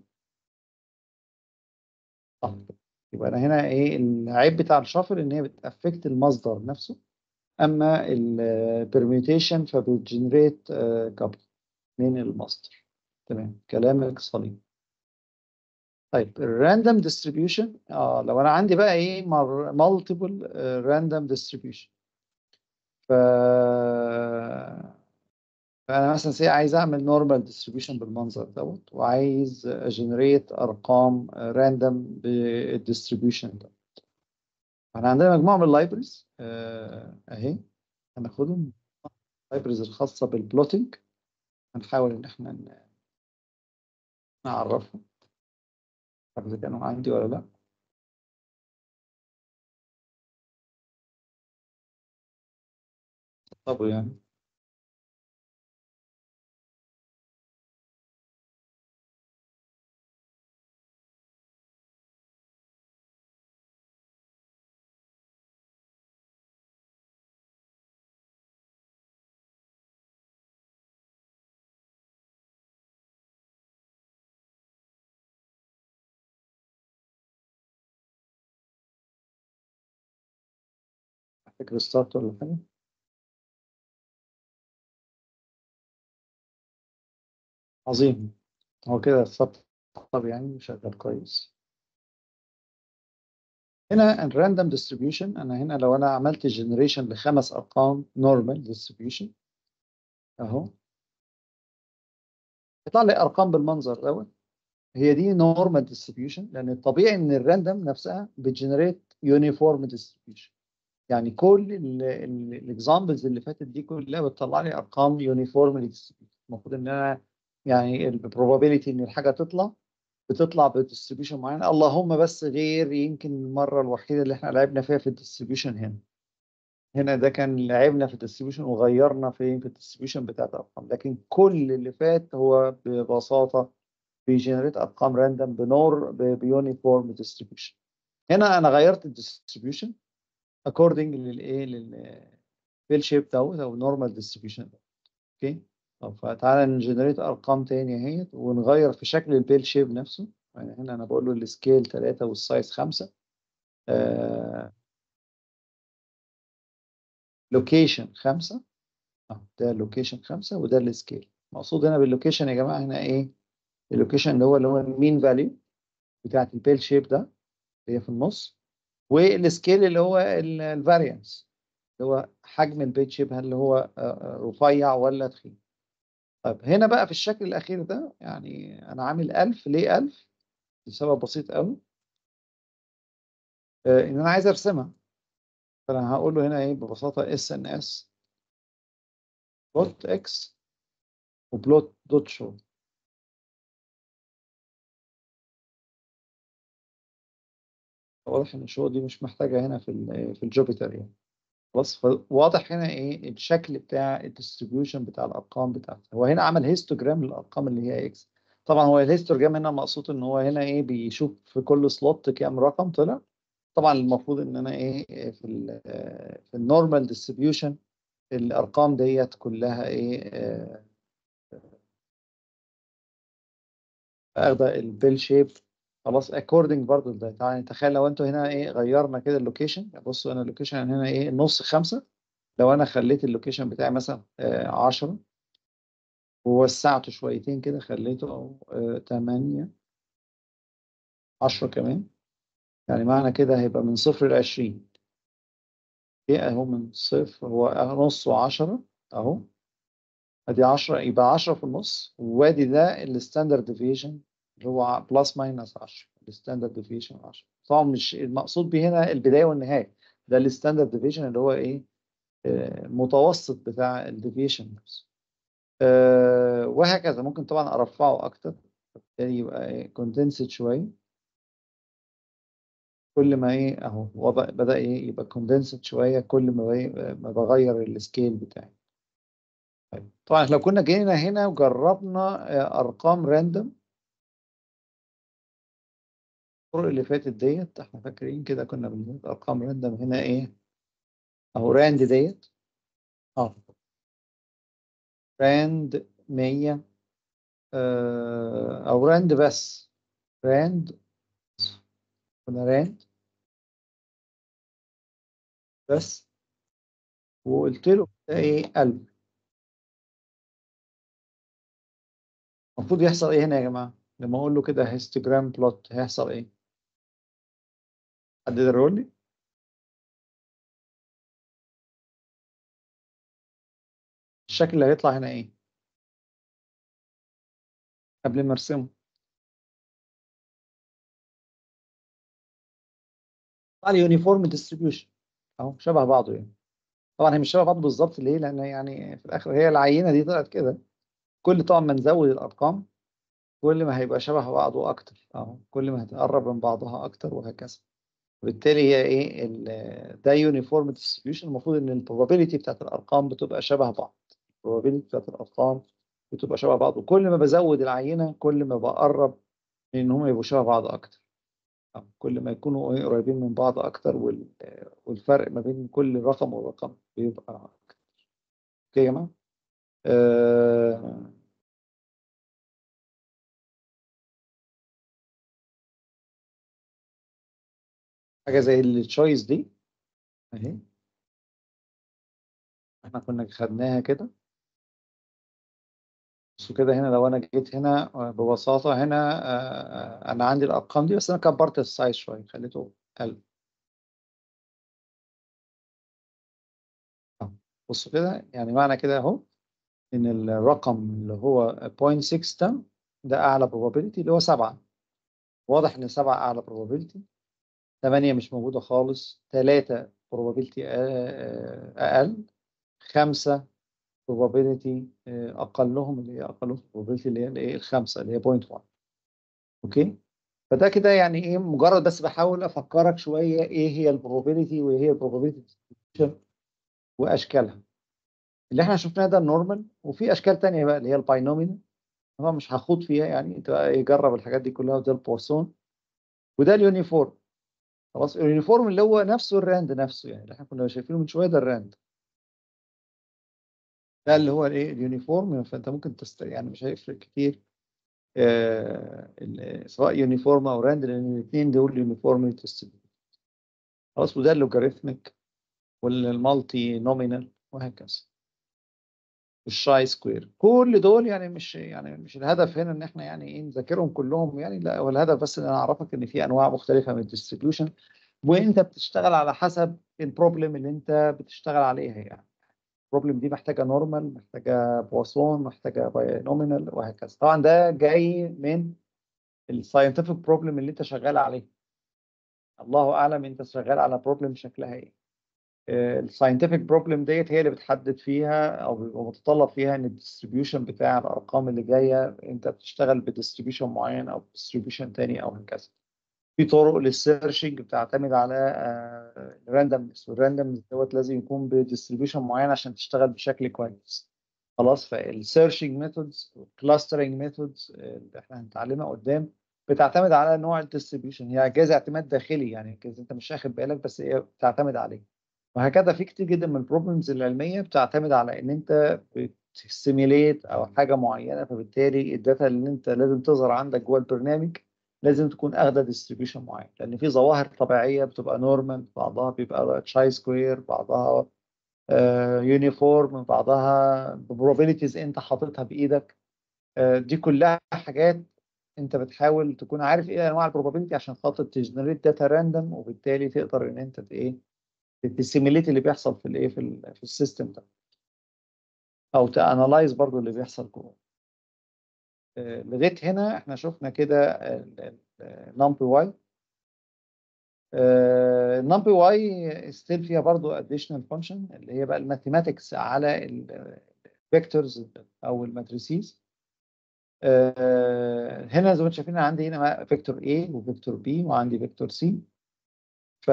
صح يبقى انا هنا ايه العيب بتاع الشافل ان هي بتافكت المصدر نفسه اما البرميتيشن فبتجنريت كابل من المصدر تمام كلامك سليم طيب الراندوم ديستريبيوشن اه لو انا عندي بقى ايه مالتيبل راندوم ديستريبيوشن ف فانا مثلا سي عايز اعمل نورمال ديستريبيوشن بالمنظر دوت وعايز اجنريت ارقام راندوم بالديستريبيوشن ده احنا عندنا مجموعه من اللايبرز اهي هناخدهم اللايبرز الخاصه بالبلوتنج هنحاول ان احنا ن- نعرفهم طب اذا كانوا عندي ولا لا طب يعني فاكر ستارت ولا حاجة عظيم هو كده السطر يعني شغال كويس هنا الراندوم ديستريبيوشن انا هنا لو انا عملت جنريشن لخمس ارقام نورمال ديستريبيوشن اهو يطلع لي ارقام بالمنظر دوت هي دي نورمال ديستريبيوشن لان الطبيعي ان الراندوم نفسها بتجنريت يونيفورم ديستريبيوشن يعني كل الاكزامبلز اللي فاتت دي كلها بتطلع لي ارقام يونيفورم ديستريبيوشن المفروض ان انا يعني البروبابيلتي ان الحاجه تطلع بتطلع بديستريبيوشن معين اللهم بس غير يمكن المره الوحيده اللي احنا لعبنا فيها في الديستريبيوشن هنا هنا ده كان لعبنا في الديستريبيوشن وغيرنا في في الديستريبيوشن بتاعت الارقام لكن كل اللي فات هو ببساطه بيجنريت ارقام راندوم بنور بيونيفورم ديستريبيوشن هنا انا غيرت الديستريبيوشن according للايه للفيل شيب دوت او نورمال ديستريبيوشن اوكي طب فتعالى نجنريت ارقام تانية اهيت ونغير في شكل البيل شيب نفسه يعني هنا انا بقول له السكيل 3 والسايز 5 آه لوكيشن 5 اه ده اللوكيشن 5 وده السكيل مقصود هنا باللوكيشن يا جماعه هنا ايه اللوكيشن اللي هو اللي هو المين فاليو بتاعت البيل شيب ده اللي هي في النص والسكيل اللي هو الفاريانس اللي هو حجم البيت شيب هل هو رفيع ولا تخين طيب هنا بقى في الشكل الأخير ده يعني أنا عامل 1000 ليه 1000 لسبب بسيط قوي آه إن أنا عايز أرسمها فأنا هقول له هنا إيه ببساطة اس ان اس بلوت اكس وبلوت دوت شو واضح ان الشو دي مش محتاجه هنا في ال في الجوبيتر يعني خلاص فواضح هنا ايه الشكل بتاع الديستريبيوشن بتاع الارقام بتاعته هو هنا عمل هيستوجرام للارقام اللي هي اكس طبعا هو الهيستوجرام هنا مقصود ان هو هنا ايه بيشوف في كل سلوت كام رقم طلع طبعا المفروض ان انا ايه في ال في النورمال ديستريبيوشن الارقام ديت كلها ايه اخده البيل شيب خلاص اكوردنج برضو ده يعني تخيل لو انتوا هنا ايه غيرنا كده اللوكيشن بصوا انا اللوكيشن هنا ايه نص خمسة لو انا خليت اللوكيشن بتاعي مثلا آه 10 ووسعته شويتين كده خليته آه 8 10 كمان يعني معنى كده هيبقى من صفر ل 20 ايه اهو من صفر هو نص وعشرة اهو ادي 10 يبقى 10 في النص وادي ده الستاندرد ديفيشن اللي هو بلس ماينس 10 الستاندرد ديفيشن 10 طبعا مش المقصود به هنا البدايه والنهايه ده الستاندرد ديفيشن اللي هو ايه آه متوسط بتاع الديفيشن نفسه آه وهكذا ممكن طبعا ارفعه اكتر بالتالي يبقى ايه كوندنسد شويه كل ما ايه اهو وضع بدا ايه يبقى كوندنسد شويه كل ما إيه ما بغير السكيل بتاعي طيب طبعا لو كنا جينا هنا وجربنا ارقام راندوم الطرق اللي فاتت ديت احنا فاكرين كده كنا بنجيب ارقام راندوم هنا ايه اهو راند ديت اه راند 100 آه او راند بس راند كنا راند بس وقلت له ده ايه 1000 المفروض يحصل ايه هنا يا جماعه لما اقول له كده هيستوجرام بلوت هيحصل ايه حد يقدر يقول لي الشكل اللي هيطلع هنا ايه قبل ما ارسمه طلع لي يونيفورم ديستريبيوشن اهو شبه بعضه يعني طبعا هي مش شبه بعض بالظبط ليه لان يعني في الاخر هي العينه دي طلعت كده كل طبعا ما نزود الارقام كل ما هيبقى شبه بعضه اكتر اهو كل ما هتقرب من بعضها اكتر وهكذا وبالتالي هي ايه ده يونيفورم ديستريبيوشن المفروض ان البروبابيلتي بتاعت الارقام بتبقى شبه بعض البروبابيلتي بتاعت الارقام بتبقى شبه بعض وكل ما بزود العينه كل ما بقرب من ان هم يبقوا شبه بعض اكتر كل ما يكونوا قريبين من بعض اكتر والفرق ما بين كل رقم ورقم بيبقى اكتر اوكي يا جماعه آه حاجه زي التشويس دي اهي احنا كنا خدناها كده بصوا كده هنا لو انا جيت هنا ببساطة هنا آه، انا عندي الارقام دي بس انا كبرت السايز شوية خليته اقل آه، بصوا كده يعني معنى كده اهو ان الرقم اللي هو 0.6 ده ده اعلى probability اللي هو 7 واضح ان 7 اعلى probability 8 مش موجودة خالص 3 probability آه، اقل 5 probability آه، اقلهم اللي هي اقلهم probability اللي هي الايه الخمسه اللي هي 0.1 اوكي فده كده يعني ايه مجرد بس بحاول افكرك شويه ايه هي البروبابيلتي وايه هي البروبابيلتي ديستريبيوشن واشكالها اللي احنا شفناه ده النورمال وفي اشكال تانية بقى اللي هي الباينومينال طبعا مش هخوض فيها يعني انت بقى إيه، جرب الحاجات دي كلها وده البواسون وده اليونيفورم خلاص اليونيفورم اللي هو نفسه الراند نفسه يعني اللي احنا كنا شايفينه من شويه ده الراند ده اللي هو الايه اليونيفورم فانت ممكن تست... يعني مش هيفرق كتير آه ال- سواء يونيفورم او راند لان الاثنين دول يونيفورم خلاص وده اللوغاريتميك والمالتي نومينال وهكذا الشاي سكوير كل دول يعني مش يعني مش الهدف هنا ان احنا يعني ايه نذاكرهم كلهم يعني لا هو الهدف بس ان انا اعرفك ان في انواع مختلفه من الديستريبيوشن وانت بتشتغل على حسب البروبلم اللي انت بتشتغل عليها يعني البروبلم دي محتاجه نورمال محتاجه بواسون محتاجه نومينال وهكذا طبعا ده جاي من الساينتفك بروبلم اللي انت شغال عليه الله اعلم انت شغال على بروبلم شكلها ايه الساينتفك بروبلم ديت هي اللي بتحدد فيها او بيبقى متطلب فيها ان الديستريبيوشن بتاع الارقام اللي جايه انت بتشتغل بديستريبيوشن معين او ديستريبيوشن تاني او هكذا في طرق للسيرشنج بتعتمد على الراندمنس والراندمنس دوت لازم يكون بديستريبيوشن معين عشان تشتغل بشكل كويس خلاص فالسيرشنج ميثودز والكلاسترنج ميثودز اللي احنا هنتعلمها قدام بتعتمد على نوع الديستريبيوشن هي جايز اعتماد داخلي يعني جايز انت مش واخد بالك بس هي بتعتمد عليه وهكذا في كتير جدا من البروبلمز العلميه بتعتمد على ان انت بتسيميليت او حاجه معينه فبالتالي الداتا اللي انت لازم تظهر عندك جوه البرنامج لازم تكون اخده ديستريبيوشن معين لان في ظواهر طبيعيه بتبقى نورمال بعضها بيبقى تشاي سكوير بعضها يونيفورم بعضها بروبابيلتيز انت حاططها بايدك آه، دي كلها حاجات انت بتحاول تكون عارف ايه انواع البروبابيلتي عشان خاطر تجنريت داتا راندوم وبالتالي تقدر ان انت ت- ايه تسيميليت اللي بيحصل في الايه في, ال- في السيستم ده او تانلايز برضو اللي بيحصل جوه آه، لغايه هنا احنا شفنا كده نمبي واي نمبي واي ستيل فيها برضو اديشنال فانكشن اللي هي بقى الماثيماتكس على الفيكتورز او الماتريسيز آه، هنا زي ما انتم شايفين أنا عندي هنا فيكتور A وفيكتور B وعندي فيكتور C ف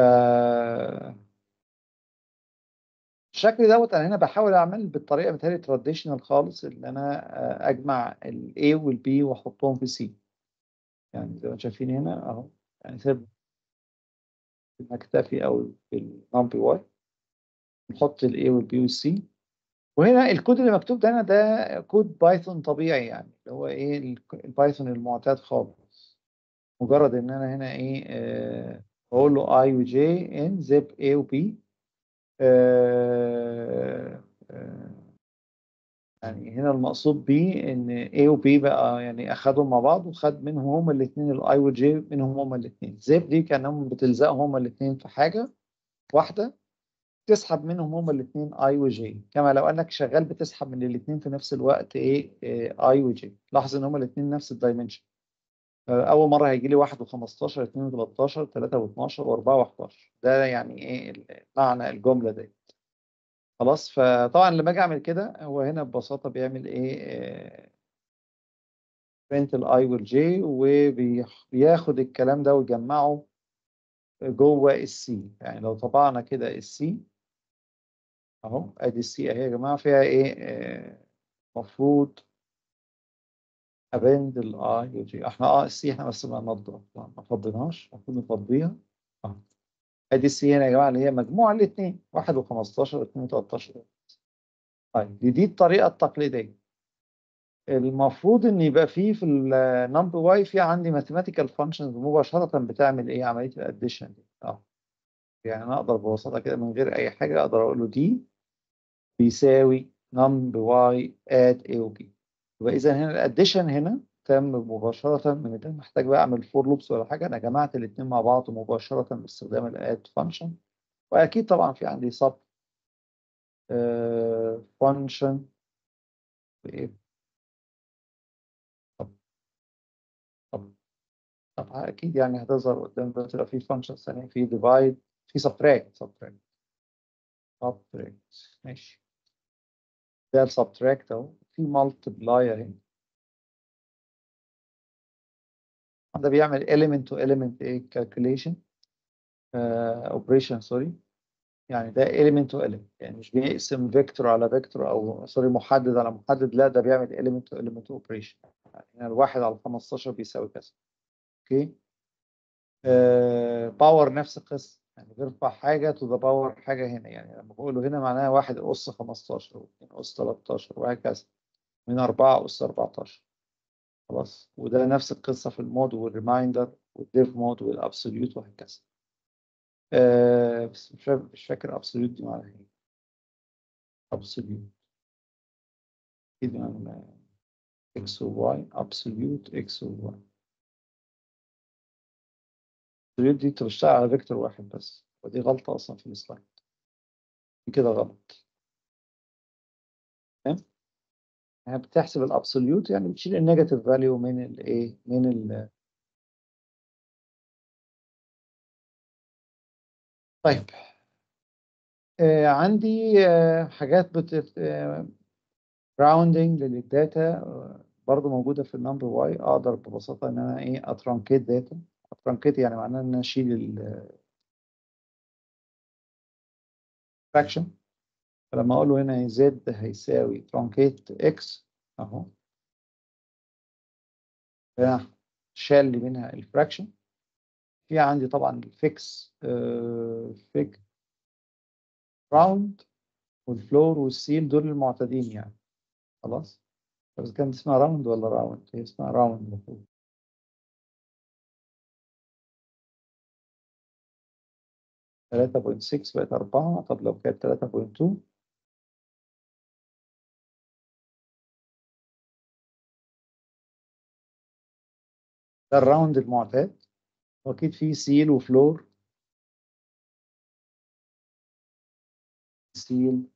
الشكل دوت انا هنا بحاول اعمل بالطريقه بتاعتي تراديشنال خالص ان انا آه، اجمع ال A وال B واحطهم في C يعني زي ما انتم شايفين هنا اهو يعني سيب نكتفي او بالنمبي واي نحط ال A وال B وال C وهنا الكود اللي مكتوب ده هنا ده كود بايثون طبيعي يعني اللي هو ايه الك- البايثون المعتاد خالص مجرد ان انا هنا ايه آه، بقول له اي وجي ان زب A وبي آه، آه، يعني هنا المقصود بيه ان A و B بقى يعني اخدهم مع بعض وخد منهم هما الاثنين الاي والجي منهم هما الاثنين زب دي كانهم بتلزقهم هما الاثنين في حاجه واحده تسحب منهم هما الاثنين اي وجي كما لو انك شغال بتسحب من الاثنين في نفس الوقت ايه اي وجي لاحظ ان هما الاثنين نفس الدايمنشن اول مره هيجي لي 1 و15 2 و13 3 و12 و4 و11 ده يعني ايه معنى الجمله دي خلاص فطبعا لما اجي اعمل كده هو هنا ببساطه بيعمل ايه برنت الاي والجي وبياخد الكلام ده ويجمعه جوه السي يعني لو طبعنا كده السي اهو ادي السي اهي يا جماعه فيها ايه المفروض ابند الاي والجي احنا اه السي احنا بس ما نضف ما فضيناش المفروض نفضيها اه ادي السي هنا يا جماعه اللي هي مجموع الاثنين 1 و15 و2 و13 طيب دي, دي الطريقه التقليديه المفروض ان يبقى فيه في النمبر واي في عندي ماثيماتيكال فانكشنز مباشره بتعمل ايه عمليه الاديشن دي اه يعني انا اقدر ببساطه كده من غير اي حاجه اقدر اقول له دي بيساوي num y at a و b يبقى اذا هنا الاديشن هنا تم مباشره من غير ما احتاج بقى اعمل فور لوبس ولا حاجه انا جمعت الاثنين مع بعض مباشره باستخدام الاد فانكشن واكيد طبعا في عندي sub فانكشن ايه طب طب طب اكيد يعني هتظهر قدام دلوقتي تبقى في فانكشن ثانيه في ديفايد في سبتراكت سبتراكت سبتراكت ماشي ده السبتراكت اهو في مالتبلاير هنا ده بيعمل element to element ايه calculation اوبريشن سوري يعني ده element to element يعني مش بيقسم فيكتور على فيكتور او سوري محدد على محدد لا ده بيعمل element to element operation يعني الواحد على 15 بيساوي كذا اوكي باور نفس القصه يعني بيرفع حاجه تو ذا باور حاجه هنا يعني لما بقوله هنا معناها واحد اس 15 واثنين اس 13 وهكذا من 4 اس 14 خلاص وده نفس القصه في المود والريمايندر والديف مود والابسوليوت وهكذا آه بس مش فاكر مش فاكر ابسوليوت دي معناها ايه ابسوليوت اذا اكس وواي ابسوليوت اكس وواي الابسوليوت دي انت بتشتغل على فيكتور واحد بس ودي غلطه اصلا في السلايد دي كده غلط تمام يعني بتحسب الابسوليوت يعني بتشيل النيجاتيف فاليو من الايه من ال طيب آه عندي آه حاجات بت راوندنج للداتا آه برضو موجوده في النمبر واي اقدر ببساطه ان انا ايه اترانكيت داتا اترانكيت يعني معناه ان انا اشيل الفراكشن فلما اقول له هنا زد هيساوي ترانكيت اكس اهو هنا شال لي منها الفراكشن في عندي طبعا الفيكس فيك راوند والفلور والسيل دول المعتادين يعني خلاص بس كانت اسمها راوند ولا راوند هي اسمها راوند المفروض تلاتة بوينت سكس بقت أربعة طب لو كانت تلاتة بوينت تو ده الراوند المعتاد واكيد في سيل وفلور سيل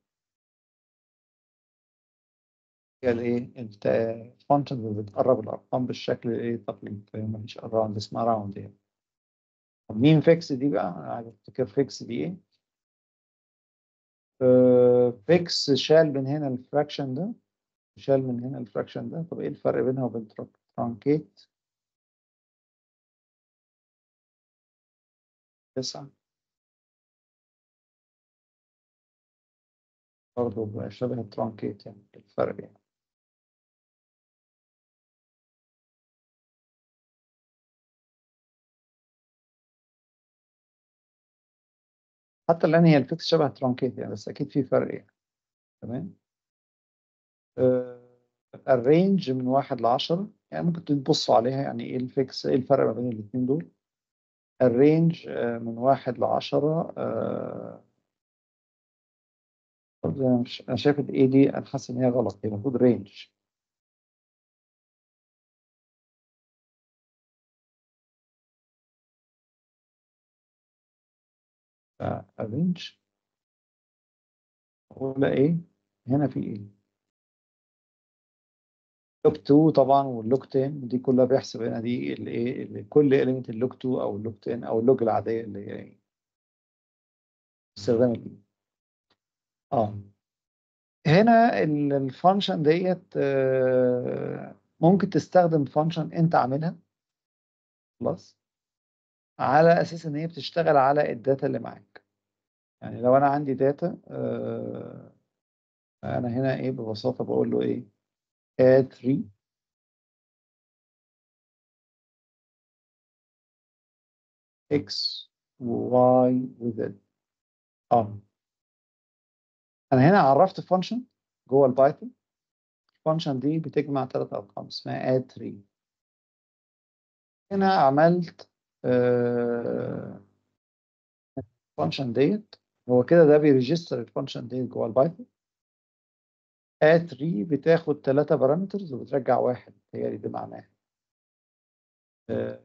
هي الايه الفانكشن اللي بتقرب الارقام بالشكل الايه التقليدي فهي مفيش راوند اسمها راوند يعني طب مين فيكس دي بقى انا عايز افتكر فيكس دي ايه فيكس شال من هنا الفراكشن ده شال من هنا الفراكشن ده طب ايه الفرق بينها وبين ترانكيت تسعة برضه شبه الترانكيت يعني الفرق يعني حتى الآن هي الفيكس شبه الترانكيت يعني بس أكيد في فرق يعني تمام آه الرينج من واحد لعشرة يعني ممكن تبصوا عليها يعني إيه الفيكس إيه الفرق ما بين الاتنين دول الرينج من واحد لعشرة أنا شايف الإيه دي أنا حاسس إن هي غلط هي المفروض رينج الرينج ولا إيه هنا في إيه لوك 2 طبعا واللوك 10 دي كلها بيحسب هنا دي الايه كل اليمنت اللوك 2 او اللوك 10 او اللوج العاديه اللي هي ايه استخدام الايه اه هنا الفانكشن ديت ممكن تستخدم فانكشن انت عاملها خلاص على اساس ان هي بتشتغل على الداتا اللي معاك يعني لو انا عندي داتا انا هنا ايه ببساطه بقول له ايه add 3 x و y و z اه انا هنا عرفت فانكشن جوه البايثون الفانكشن دي بتجمع ثلاث ارقام اسمها add 3 هنا عملت الفانكشن ديت هو كده ده بيريجستر الفانكشن ديت جوه البايثون ات 3 بتاخد ثلاثة بارامترز وبترجع واحد هي دي معناها آه،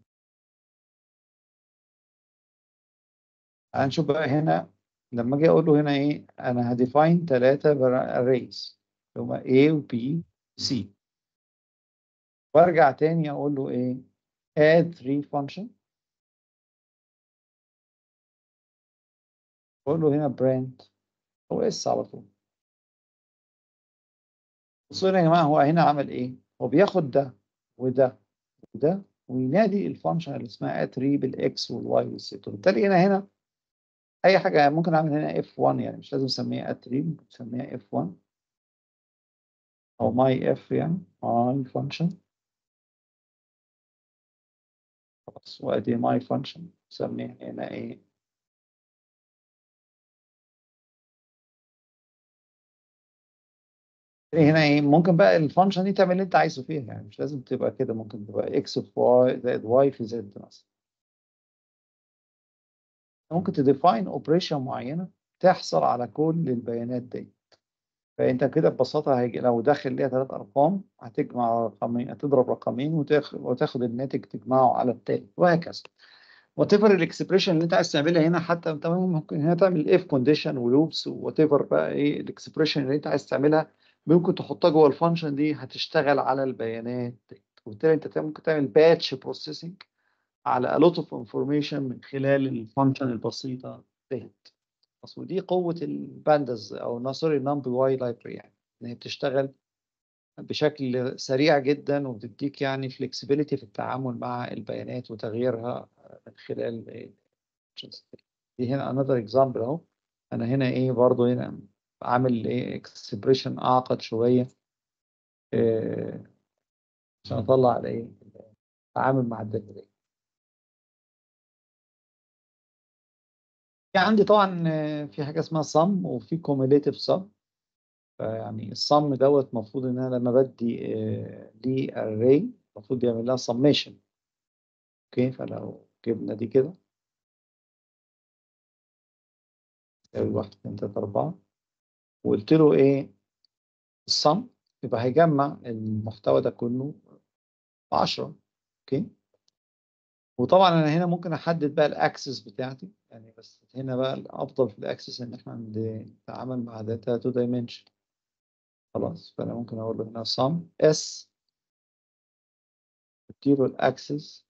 هنشوف بقى هنا لما اجي اقول له هنا ايه انا هديفاين ثلاثة arrays اللي هما A و B و C وارجع تاني اقول له ايه add 3 function اقول له هنا print هو اس على طول بصوا هنا يا جماعه هو هنا عمل ايه هو بياخد ده وده وده وينادي الفانكشن اللي اسمها اتري بالاكس والواي والزد وبالتالي هنا هنا اي حاجه ممكن اعمل هنا اف 1 يعني مش لازم اسميها اتري ممكن اسميها اف 1 او ماي اف يعني ماي فانكشن خلاص وادي ماي فانكشن اسميها هنا ايه هنا ايه ممكن بقى الفانكشن دي تعمل اللي انت عايزه فيها يعني مش لازم تبقى كده ممكن تبقى اكس في واي زائد واي في زد مثلا ممكن تديفاين اوبريشن معينه تحصل على كل البيانات دي فانت كده ببساطه هيجي لو داخل ليها ثلاث ارقام هتجمع رقمين هتضرب رقمين وتاخد وتاخد الناتج تجمعه على التالي وهكذا وات ايفر الاكسبريشن اللي انت عايز تعملها هنا حتى انت ممكن هنا تعمل اف كونديشن ولوبس وات ايفر بقى ايه الاكسبريشن اللي انت عايز تعملها ممكن تحطها جوه الفانكشن دي هتشتغل على البيانات دي وبالتالي انت ممكن تعمل باتش بروسيسنج على a lot of information من خلال الفانكشن البسيطه ديت بس ودي قوه البانداز او سوري نمبي واي لايبرري يعني ان هي بتشتغل بشكل سريع جدا وبتديك يعني فلكسبيليتي في التعامل مع البيانات وتغييرها من خلال دي هنا another example اهو انا هنا ايه برضو هنا عامل ايه اكسبريشن اعقد شويه إيه عشان اطلع الايه التعامل مع الداتا دي في عندي طبعا في حاجه اسمها sum وفي cumulative sum فيعني الصم دوت المفروض ان انا لما بدي ليه array المفروض يعمل لها summation اوكي فلو جبنا دي كده تساوي واحد اتنين تلاته اربعه وقلت له ايه الصم يبقى هيجمع المحتوى ده كله 10 اوكي وطبعا انا هنا ممكن احدد بقى الاكسس بتاعتي يعني بس هنا بقى الافضل في الاكسس ان احنا نتعامل مع داتا تو دايمنشن خلاص فانا ممكن اقول له هنا sum s اديله الاكسس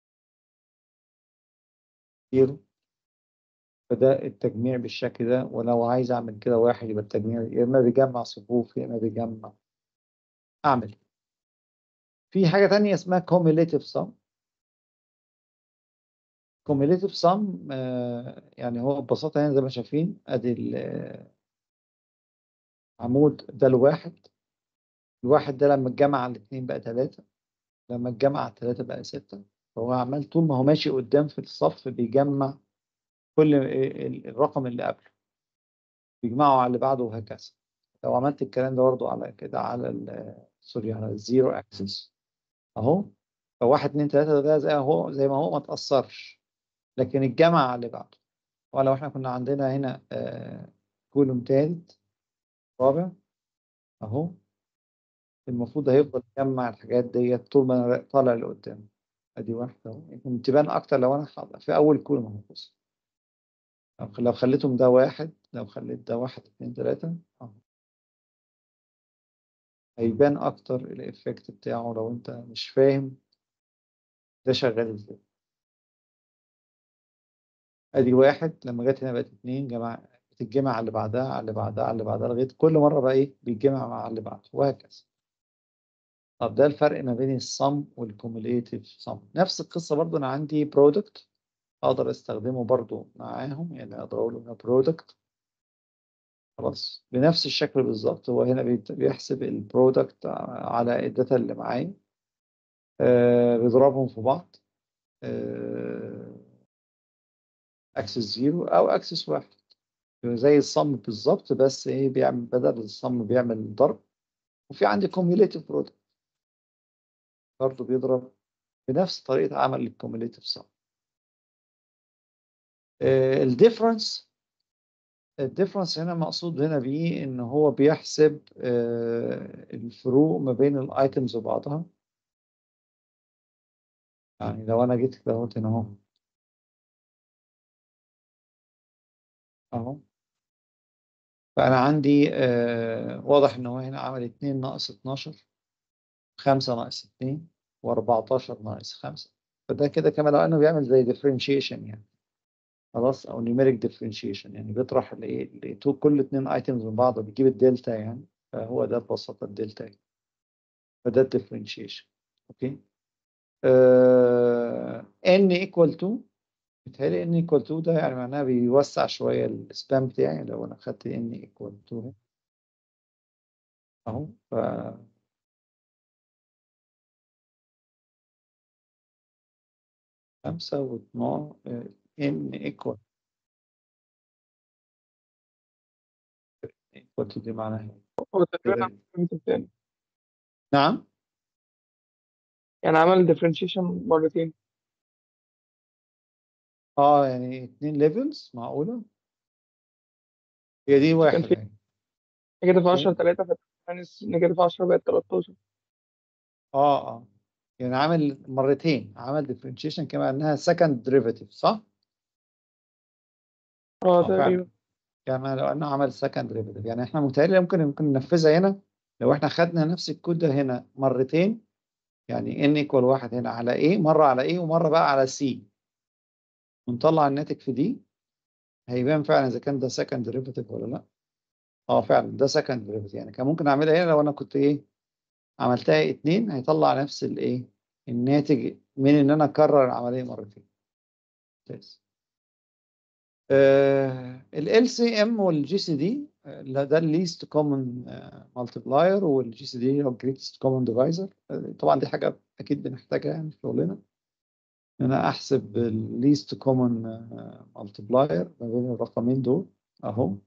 زيرو فده التجميع بالشكل ده ولو عايز اعمل كده واحد يبقى التجميع يا اما بيجمع صفوف يا اما بيجمع اعمل في حاجة تانية اسمها cumulative sum cumulative sum آه يعني هو ببساطة هنا زي ما شايفين ادي العمود ده الواحد الواحد ده لما اتجمع على الاثنين بقى ثلاثة لما اتجمع على الثلاثة بقى ستة فهو عمال طول ما هو ماشي قدام في الصف بيجمع كل الرقم اللي قبله بيجمعه على اللي بعده وهكذا لو عملت الكلام ده برضه على كده على سوري على الزيرو اكسس اهو فواحد اتنين تلاته ده زي هو زي ما هو ما تأثرش لكن الجمع على اللي بعده ولو احنا كنا عندنا هنا آه كولوم تالت رابع اهو المفروض هيفضل يجمع الحاجات ديت طول ما انا طالع لقدام ادي واحده اهو يمكن تبان اكتر لو انا في اول كولوم اهو بص لو خليتهم ده واحد لو خليت ده واحد اتنين تلاتة اهو هيبان اكتر الايفكت بتاعه لو انت مش فاهم ده شغال ازاي ادي واحد لما جت هنا بقت اتنين جمع بتتجمع على اللي بعدها على اللي بعدها على اللي بعدها لغايه كل مره بقى ايه بيتجمع مع اللي بعده وهكذا طب ده الفرق ما بين الصم والكوميوليتيف صم نفس القصه برضو انا عندي برودكت اقدر استخدمه برضو معاهم يعني اقدر اقول هنا برودكت خلاص بنفس الشكل بالظبط هو هنا بيحسب البرودكت على الداتا اللي معايا آه بيضربهم في بعض آه اكسس زيرو او اكسس واحد زي الصم بالظبط بس ايه بيعمل بدل الصم بيعمل ضرب وفي عندي كوميوليتيف برودكت برضه بيضرب بنفس طريقة عمل الكوميوليتيف صم الديفرنس الديفرنس هنا مقصود هنا بيه ان هو بيحسب آه، الفروق ما بين الايتمز وبعضها يعني لو انا جيت كده اهوت هنا اهو اهو فانا عندي آه، واضح ان هو هنا عمل 2 ناقص 12 5 ناقص 2 و14 ناقص 5 فده كده كما لو انه بيعمل زي differentiation يعني خلاص او numeric differentiation يعني بيطرح الايه ال- تو- كل اتنين ايتمز من بعض بيجيب الدلتا يعني فهو ده ببساطه الدلتا يعني. فده الديفرنشيشن اوكي آه n equal to بيتهيألي n equal to ده يعني معناها بيوسع شويه السبان بتاعي لو انا خدت n equal to اهو ف خمسة واثناشر n equal equal to دي معناها ايه؟ هو تقريبا كده. عمل primitive تاني نعم يعني عمل differentiation مرتين اه يعني اتنين ليفلز معقولة هي دي واحد في- يعني نيجاتيف 10 أوكي. 3 فماينس نيجاتيف 10 بقت 13 اه اه يعني عامل مرتين عمل differentiation كما انها second derivative صح؟ اه اه فعلا تقريبا يعني لو انه عمل second derivative يعني احنا متهيألي ممكن ممكن ننفذها هنا لو احنا خدنا نفس الكود ده هنا مرتين يعني n equal واحد هنا على a مرة على a ومرة بقى على c ونطلع الناتج في دي هيبان فعلا اذا كان ده second derivative ولا لا اه فعلا ده second derivative يعني كان ممكن اعملها هنا لو انا كنت ايه عملتها اتنين هيطلع نفس الايه الناتج من ان انا اكرر العمليه مرتين ممتاز ال LCM وال GCD آه، ده ال least common آه، multiplier وال GCD هو ال greatest common divisor آه، طبعا دي حاجه اكيد بنحتاجها يعني في شغلنا ان انا احسب ال least common آه، multiplier ما بين الرقمين دول اهو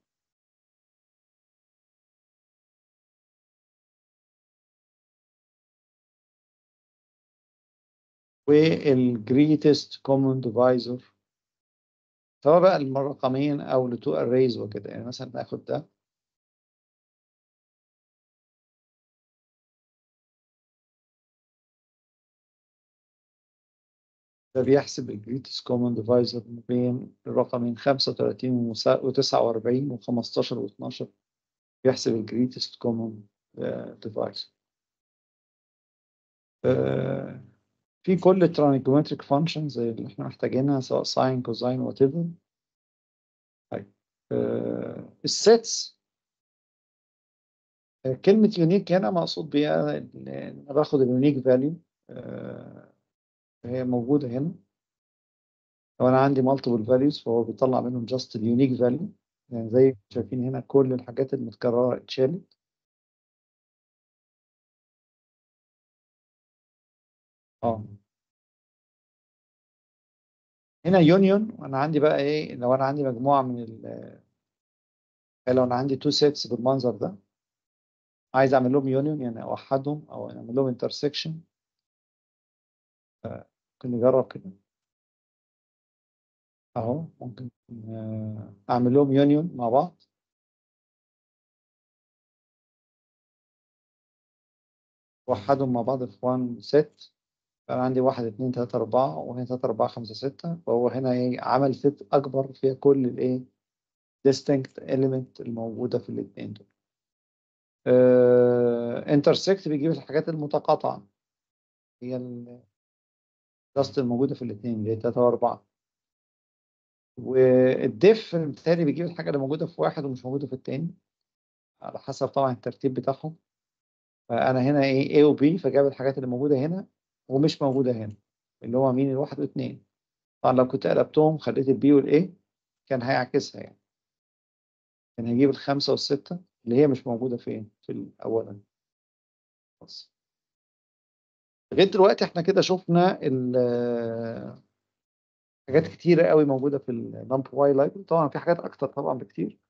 وال greatest common divisor سواء بقى الرقمين او لتو arrays وكده يعني مثلا ناخد ده ده بيحسب ال greatest common divisor ما بين الرقمين 35 و49 و15 و12 بيحسب ال greatest common آه، divisor آه، في كل trigonometric functions زي اللي احنا محتاجينها سواء sine cosine whatever طيب آه، السيتس آه، كلمة يونيك هنا مقصود بيها إن أنا باخد اليونيك فاليو هي موجودة هنا لو أنا عندي multiple values فهو بيطلع منهم just اليونيك value يعني زي ما شايفين هنا كل الحاجات المتكررة اتشالت اه هنا يونيون وانا عندي بقى ايه لو انا عندي مجموعة من ال لو انا عندي تو سيتس بالمنظر ده عايز اعمل لهم يونيون يعني اوحدهم او اعمل لهم انترسكشن ممكن نجرب كده اهو ممكن آه، اعمل لهم يونيون مع بعض وحدهم مع بعض في وان سيت فأنا عندي واحد اتنين تلاتة أربعة وهنا تلاتة أربعة خمسة ستة فهو هنا إيه عمل سيت أكبر فيها كل الإيه distinct element الموجودة في الاتنين دول. انترسكت بيجيب الحاجات المتقاطعة هي ال just الموجودة في الاتنين اللي هي تلاتة وأربعة. والديف بالتالي بيجيب الحاجة اللي موجودة في واحد ومش موجودة في التاني على حسب طبعا الترتيب بتاعهم. فأنا هنا إيه A و B فجاب الحاجات اللي موجودة هنا ومش موجودة هنا اللي هو مين الواحد واثنين. طبعا لو كنت قلبتهم خليت البي والاي كان هيعكسها يعني كان هيجيب الخمسة والستة اللي هي مش موجودة فين في الأولا بس لغاية دلوقتي احنا كده شفنا ال- حاجات كتيرة قوي موجودة في النمب واي لايبرري طبعا في حاجات أكتر طبعا بكتير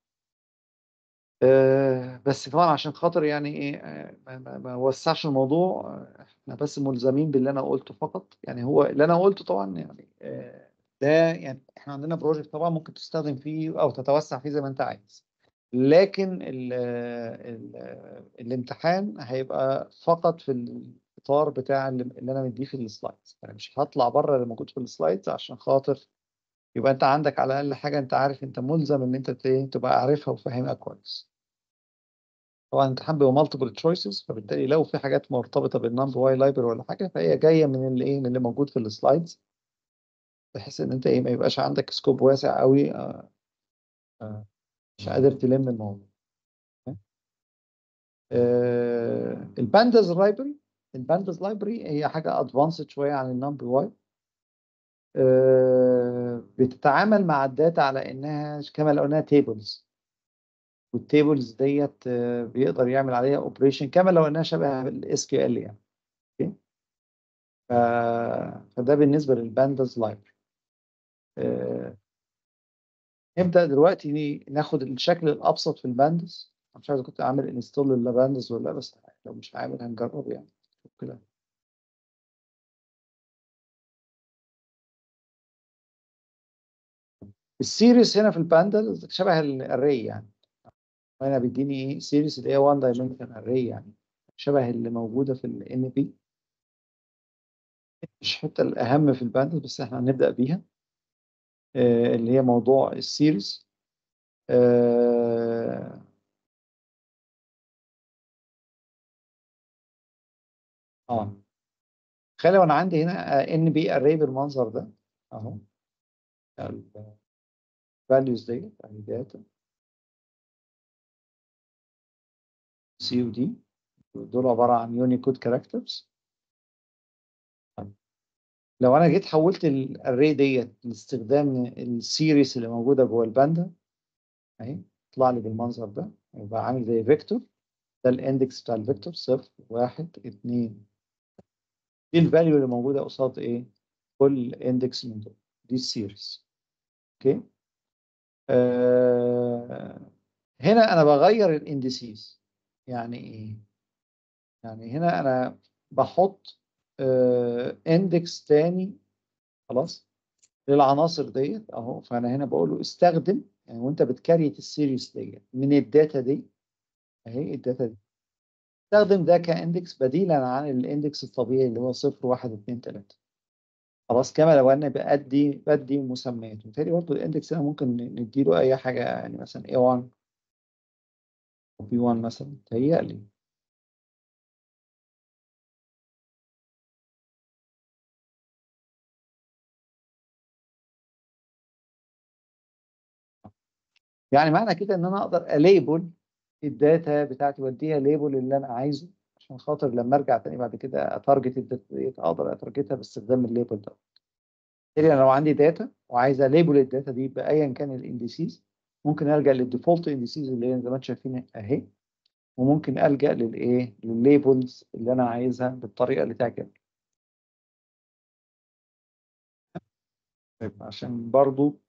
آه، بس طبعا عشان خاطر يعني ايه آه، ما- ما ما وسعش الموضوع آه، احنا بس ملزمين باللي انا قلته فقط يعني هو اللي انا قلته طبعا يعني آه، ده يعني احنا عندنا بروجكت طبعا ممكن تستخدم فيه او تتوسع فيه زي ما انت عايز لكن ال ال الامتحان هيبقى فقط في الاطار بتاع اللي اللي انا مديه في السلايدز انا مش هطلع بره اللي موجود في السلايدز عشان خاطر يبقى انت عندك على الاقل حاجه انت عارف انت ملزم ان انت ت- تبقى عارفها وفاهمها كويس طبعا الامتحان بيبقى مالتيبل تشويسز فبالتالي لو في حاجات مرتبطه بالنمبر واي لايبرري ولا حاجه فهي جايه من اللي ايه من اللي موجود في السلايدز بحيث ان انت ايه ما يبقاش عندك سكوب واسع قوي آه، آه، مش قادر تلم الموضوع آه، البانداز لايبرري البانداز لايبرري هي حاجه ادفانسد شويه عن النمبر واي بتتعامل مع الداتا على انها كما لو انها تيبلز والتيبلز ديت آه، بيقدر يعمل عليها اوبريشن كما لو انها شبه الاس كيو ال يعني أوكي؟ ف... فده بالنسبه للبانداز لايبرري نبدا دلوقتي ناخد الشكل الابسط في البانداز أنا مش عارف إذا كنت عامل انستول للبانداز ولا لا بس لو مش عامل هنجرب يعني شوف كده السيريس هنا في البانداز شبه الاري يعني هنا بيديني ايه سيريس اللي هي 1 دايمنشن اري يعني شبه اللي موجوده في الان بي مش الحته الاهم في البانداز بس احنا هنبدا بيها آه، اللي هي موضوع السيريس آه، اه تخيل لو انا عندي هنا ان بي اري بالمنظر ده اهو الفاليوز ديت يعني داتا سي ودي دول عباره عن يونيكود كاركترز لو انا جيت حولت الاري ديت لاستخدام السيريس اللي موجوده جوه الباندا اهي طلع لي بالمنظر ده يبقى عامل زي فيكتور ده الاندكس بتاع الفيكتور صفر واحد اتنين دي الفاليو اللي موجوده قصاد ايه كل اندكس من دول دي السيريس اوكي آه هنا انا بغير الاندسيز يعني ايه يعني هنا انا بحط اندكس تاني خلاص للعناصر ديت اهو فانا هنا بقول له استخدم يعني وانت بتكريت السيريس ديت من الداتا دي اهي الداتا دي استخدم ده كاندكس بديلا عن الاندكس الطبيعي اللي هو 0 1 2 3 خلاص كما لو انا بدي بدي مسميات وبالتالي برضه الاندكس هنا ممكن نديله اي حاجه يعني مثلا A1 او B1 مثلا تهيألي يعني معنى كده ان انا اقدر اليبل الداتا بتاعتي واديها ليبل اللي انا عايزه عشان خاطر لما ارجع تاني بعد كده اتارجت الداتا ديت اقدر اتارجتها باستخدام الليبل ده بالتالي انا لو عندي داتا وعايز اليبل الداتا دي بايا كان الاندسيز ممكن الجا للديفولت اندسيز اللي هي زي ما انتم شايفين اهي وممكن الجا للايه للليبلز اللي انا عايزها بالطريقه اللي تعجبني طيب عشان برضو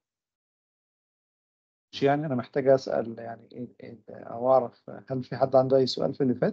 مش يعني انا محتاج اسال يعني ايه إيه- او اعرف هل في حد عنده اي سؤال في اللي فات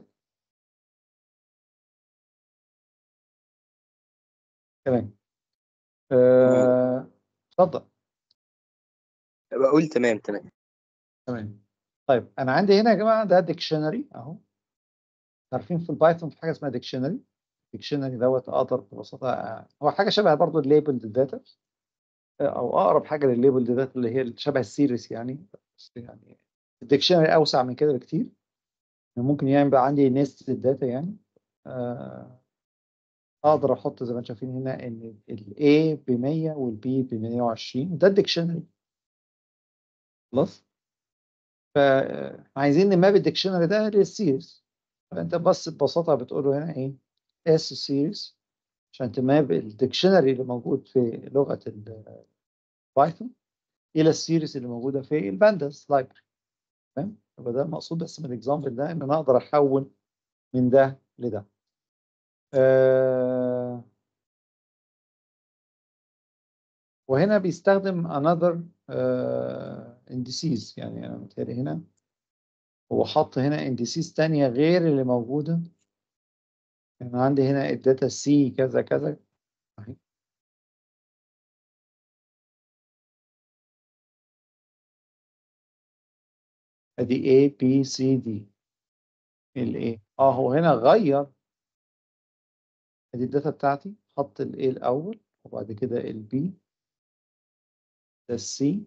تمام آه، اتفضل بقول تمام تمام تمام طيب انا عندي هنا يا جماعه ده ديكشنري اهو عارفين في البايثون في حاجه اسمها ديكشنري ديكشنري دوت اقدر ببساطه آه، هو حاجه شبه برضو الليبلد داتا او اقرب حاجه للليبلد داتا اللي هي شبه السيريس يعني بس يعني الديكشنري اوسع من كده بكتير ممكن يعني يبقى عندي نست الداتا يعني آه، اقدر احط زي ما انتم شايفين هنا ان الاي ب 100 والبي ب 120 ده الديكشنري خلاص فعايزين نماب الديكشنري ده للسيريز فانت بس ببساطه بتقول له هنا ايه اس سيريز عشان تماب الديكشنري اللي موجود في لغه البايثون الى السيريز اللي موجوده في البانداس لايبرري تمام يبقى ده المقصود بس من الاكزامبل ده ان انا اقدر احول من ده لده آه وهنا بيستخدم another آه indices يعني انا متهيألي هنا هو حط هنا indices تانية غير اللي موجودة يعني عندي هنا الداتا سي كذا كذا أهي. ادي A B C D الايه اه هو هنا غير ادي الداتا بتاعتي حط ال A الاول وبعد كده ال B ده ال C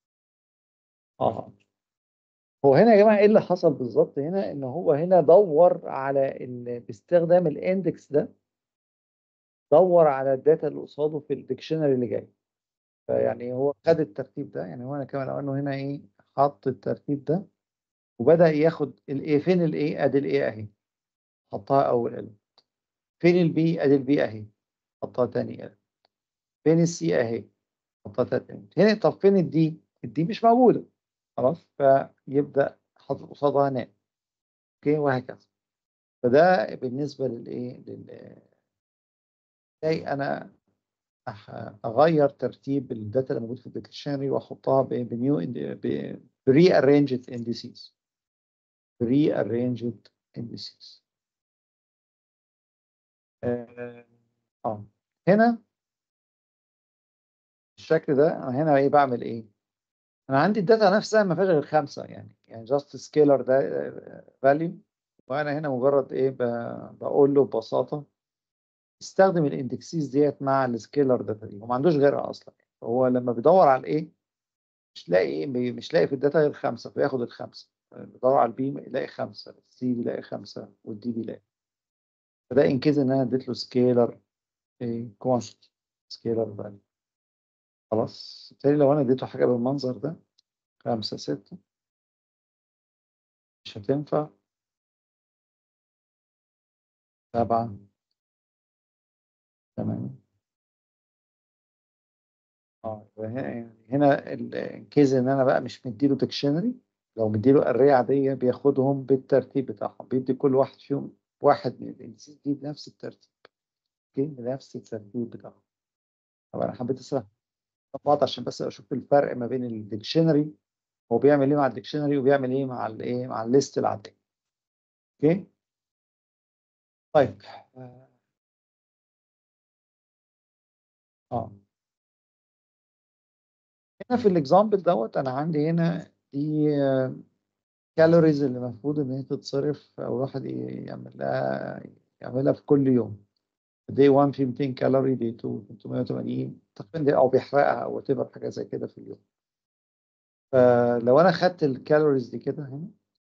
اه هو هنا يا جماعه ايه اللي حصل بالظبط هنا ان هو هنا دور على ال... باستخدام الاندكس ده دور على الداتا اللي قصاده في الديكشنري اللي جاي فيعني هو خد الترتيب ده يعني هو انا كمان لو انه هنا ايه حط الترتيب ده وبدأ ياخد الايه فين الايه ادي الايه اهي حطها اول قلب فين البي ادي البي اهي حطها تاني قلب فين السي اهي حطها تالت قلب هنا طب فين الدي الدي مش موجوده خلاص فيبدأ حاطط قصادها نام اوكي وهكذا فده بالنسبه للايه لل ازاي انا أح- اغير ترتيب الداتا اللي موجود في الديكشنري واحطها بنيو بري ارينجد اندسيز بري ارينجد اندسيز اه هنا الشكل ده انا هنا ايه بعمل ايه انا عندي الداتا نفسها ما فيهاش غير خمسه يعني يعني جاست سكيلر ده فاليو وانا هنا مجرد ايه ب- بقول له ببساطه استخدم الاندكسيز ديت مع السكيلر داتا دي وما عندوش غيرها اصلا هو لما بيدور على الايه مش لاقي ايه بي- مش لاقي في الداتا غير خمسه فياخد الخمسه بيدور على البي يلاقي خمسه السي بيلاقي خمسه والدي بيلاقي فده انكيز ان انا اديت له سكيلر ايه كوانتيتي سكيلر فاليو خلاص بالتالي لو انا اديته حاجه بالمنظر ده خمسه سته مش هتنفع سبعه ثمانيه اه يبقى هنا يعني هنا الكيز ان انا بقى مش مديله ديكشنري لو مديله اريه عاديه بياخدهم بالترتيب بتاعهم بيدي كل واحد فيهم واحد من الاندسيز دي بنفس الترتيب اوكي بنفس الترتيب بتاعهم طب انا حبيت اسرح بعض عشان بس اشوف الفرق ما بين الديكشنري هو بيعمل ايه مع الديكشنري وبيعمل ايه مع الايه مع الليست العاديه اوكي طيب اه هنا في الاكزامبل دوت انا عندي هنا دي كالوريز اللي المفروض ان هي تتصرف او الواحد يعمل لها يعملها في كل يوم دي 1 في 200 كالوري دي 2 380 تقريبا دي او بيحرقها او تبقى حاجه زي كده في اليوم فلو انا خدت الكالوريز دي كده هنا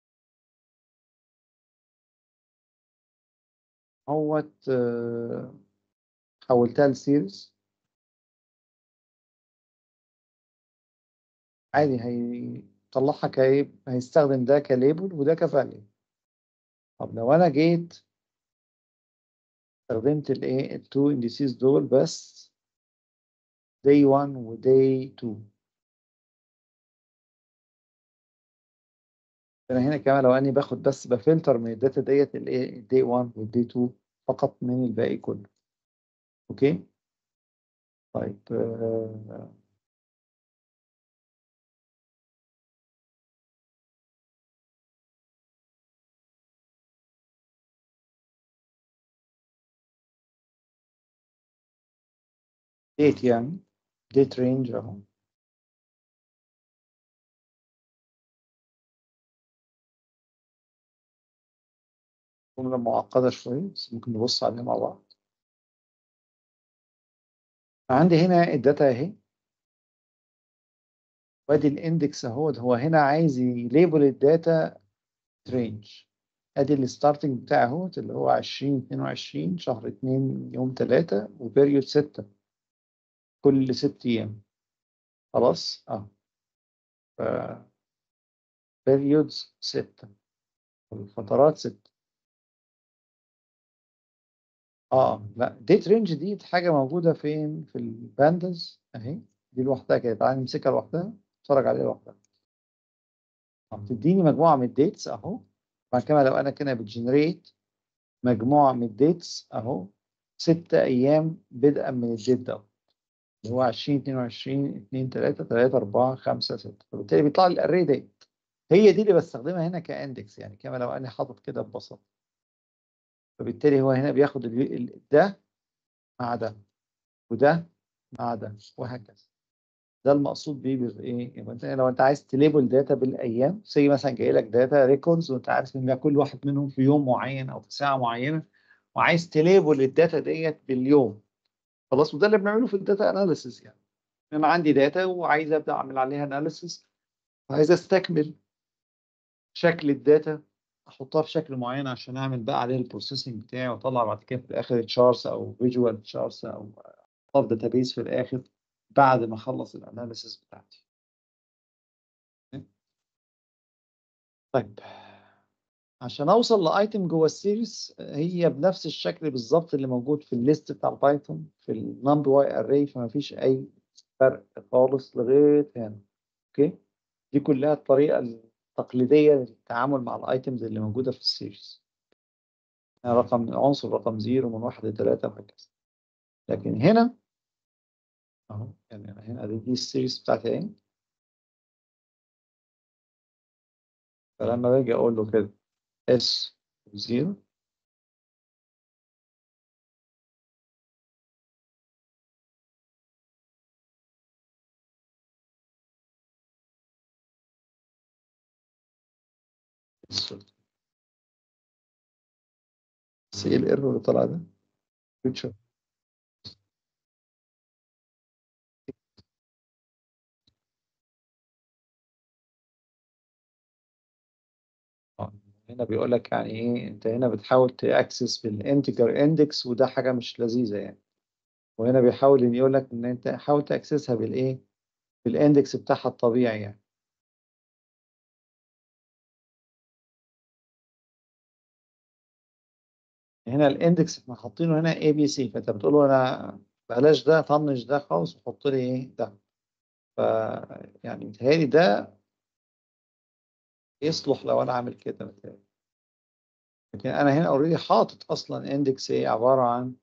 اهوت آه، حولتها لسيريز عادي هيطلعها كايه هيستخدم ده كليبل وده كفاليو طب لو انا جيت استخدمت الايه التو انديسيز دول بس day 1 و day 2 انا هنا كمان لو اني باخد بس بفلتر من الداتا ديت الايه الدي 1 والدي 2 فقط من الباقي كله اوكي طيب آه، ديت يعني ديت رينج اهو جملة معقدة شوية بس ممكن نبص عليها مع بعض عندي هنا الداتا اهي وادي الاندكس اهو هو هنا عايز يليبل الداتا رينج ادي الستارتنج بتاعه اهو اللي هو 2022 شهر 2 يوم 3 وبيريود 6 كل 6 ايام خلاص اه ف periods 6 الفترات 6 اه لا ديت رينج دي حاجه موجوده فين في الباندز اهي دي لوحدها كده تعالى نمسكها لوحدها نتفرج عليها لوحدها آه، بتديني مجموعه من الديتس اهو بعد كده لو انا كده بتجنريت مجموعه من الديتس اهو ست ايام بدءا من الديت ده اللي هو 20 22 2 3 3 4 5 6 فبالتالي بيطلع لي الاري ديت هي دي اللي بستخدمها هنا كاندكس يعني كما لو انا حاطط كده ببساطه فبالتالي هو هنا بياخد ال- ال- ده مع ده وده مع ده وهكذا ده المقصود بيه بايه يبقى انت لو انت عايز تليبل داتا بالايام زي مثلا جاي لك داتا ريكوردز وانت عارف ان كل واحد منهم في يوم معين او في ساعه معينه وعايز تليبل الداتا ديت باليوم خلاص وده اللي بنعمله في الداتا اناليسيس يعني انا عندي داتا وعايز ابدا اعمل عليها اناليسيس وعايز استكمل شكل الداتا احطها في شكل معين عشان اعمل بقى عليه البروسيسنج بتاعي واطلع بعد كده في الاخر تشارتس او فيجوال تشارتس او احط داتابيز في الاخر بعد ما اخلص الاناليسيس بتاعتي طيب عشان اوصل لايتم جوه السيريز هي بنفس الشكل بالظبط اللي موجود في الليست بتاع البايثون في النمبر واي اري فما فيش اي فرق خالص لغايه هنا اوكي دي كلها الطريقه التقليديه للتعامل مع الايتمز اللي موجوده في السيريز يعني رقم عنصر رقم زيرو من واحد لثلاثه وهكذا لكن هنا اهو يعني أنا هنا دي, دي السيريز بتاعتي اهي فلما باجي اقول له كده اس زيرو بس ايه الايرور اللي طلع ده؟ فيتشر هنا بيقول لك يعني ايه انت هنا بتحاول تاكسس بالانتجر اندكس وده حاجه مش لذيذه يعني وهنا بيحاول ان يقول لك ان انت حاول تاكسسها بالايه بالاندكس بتاعها الطبيعي يعني هنا الاندكس احنا حاطينه هنا اي بي سي فانت بتقول له انا بلاش ده طنش ده خالص وحط لي ايه ده ف يعني متهيألي ده يصلح لو انا عامل كده متهيألي لكن انا هنا اوريدي حاطط اصلا اندكس ايه عباره عن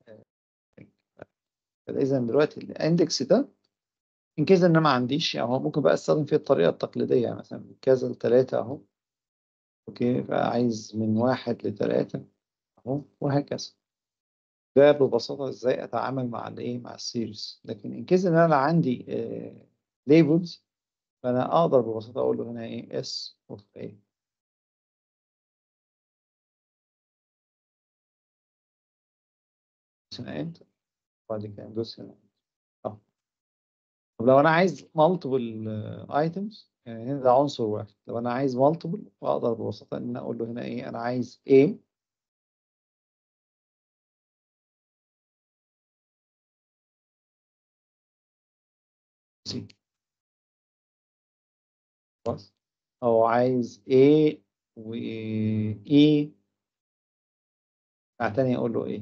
فاذا دلوقتي الاندكس ده ان كذا ان انا ما عنديش يعني هو ممكن بقى استخدم فيه الطريقه التقليديه يعني مثلا من كذا لثلاثه اهو اوكي فعايز من واحد لثلاثه اهو وهكذا ده ببساطه ازاي اتعامل مع الايه مع السيريز لكن ان كذا ان انا عندي ليبلز فانا اقدر ببساطه اقول له هنا ايه اس اوف ايه هنا انت بعد كده ندوس هنا اه طب لو انا عايز مالتيبل ايتمز يعني هنا ده عنصر واحد لو انا عايز مالتيبل فاقدر ببساطه ان انا اقول له هنا ايه انا عايز A سي خلاص او عايز A و E تاني اقول له ايه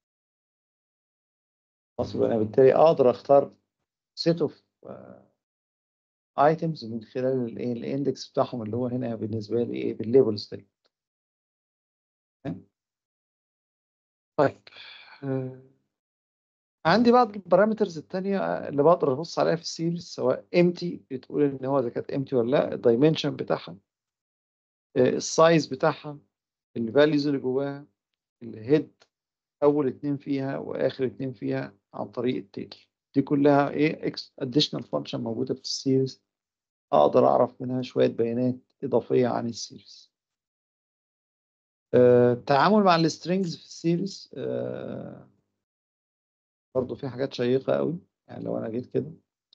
خلاص يبقى انا بالتالي اقدر اختار set of items من خلال الايه الاندكس بتاعهم اللي هو هنا بالنسبه لي ايه بالليبلز دي طيب آه، عندي بعض البارامترز التانية اللي بقدر ابص عليها في السيريز سواء empty بتقول ان هو اذا كانت empty ولا لا الدايمنشن بتاعها آه، السايز بتاعها الفاليوز اللي جواها الهيد اول اتنين فيها واخر اتنين فيها عن طريق التيل دي كلها ايه اكس اديشنال فانكشن موجوده في السيريز اقدر اعرف منها شويه بيانات اضافيه عن السيريز آه، التعامل مع السترينجز في السيريز آه، برضو في حاجات شيقه قوي يعني لو انا جيت كده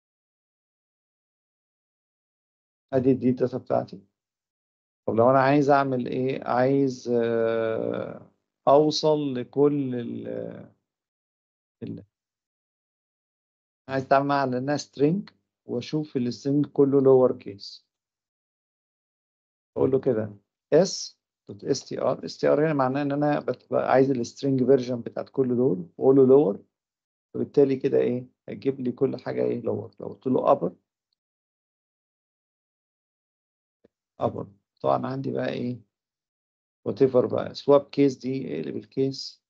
ادي دي الداتا بتاعتي طب لو انا عايز اعمل ايه عايز آه، اوصل لكل ال ال- عايز اتعامل مع انها سترينج واشوف السترينج كله لور كيس اقول له كده اس دوت اس تي ار اس تي ار هنا معناه ان انا بتبقى عايز السترينج فيرجن بتاعت كل دول واقول له لور وبالتالي كده ايه هيجيب لي كل حاجه ايه لور لو قلت له ابر ابر طبعا عندي بقى ايه وات ايفر بقى سواب كيس دي اقلب الكيس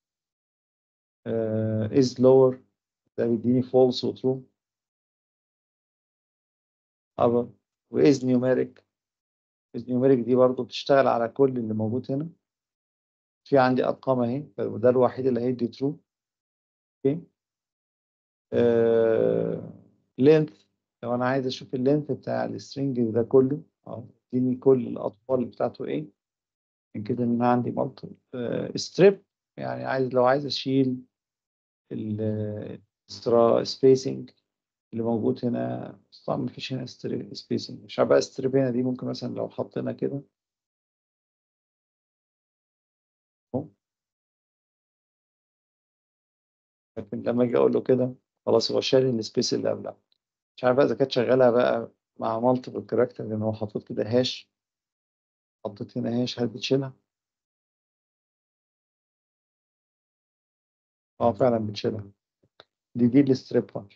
از لور ده بيديني فولس وترو ابر واز نيوميريك از نيوميريك دي برضو بتشتغل على كل اللي موجود هنا في عندي ارقام اهي وده الوحيد اللي هيدي ترو اوكي لينث لو انا عايز اشوف اللينث بتاع السترنج ده كله اه اديني كل الاطوال بتاعته ايه من كده ان انا عندي مالتي ستريب يعني عايز لو عايز اشيل الاكسترا سبيسنج اللي موجود هنا بس طبعا مفيش هنا سبيسنج مش عارف بقى ستريب هنا دي ممكن مثلا لو حطينا كده أهو. لكن لما اجي اقول له كده خلاص هو شال السبيس اللي قبلها مش عارف بقى اذا كانت شغاله بقى مع مالتيبل كاركتر لان هو حاطط كده هاش حطيت هنا هاش هل بتشيلها؟ اه فعلا بتشيلها دي دي الستريب فانكشن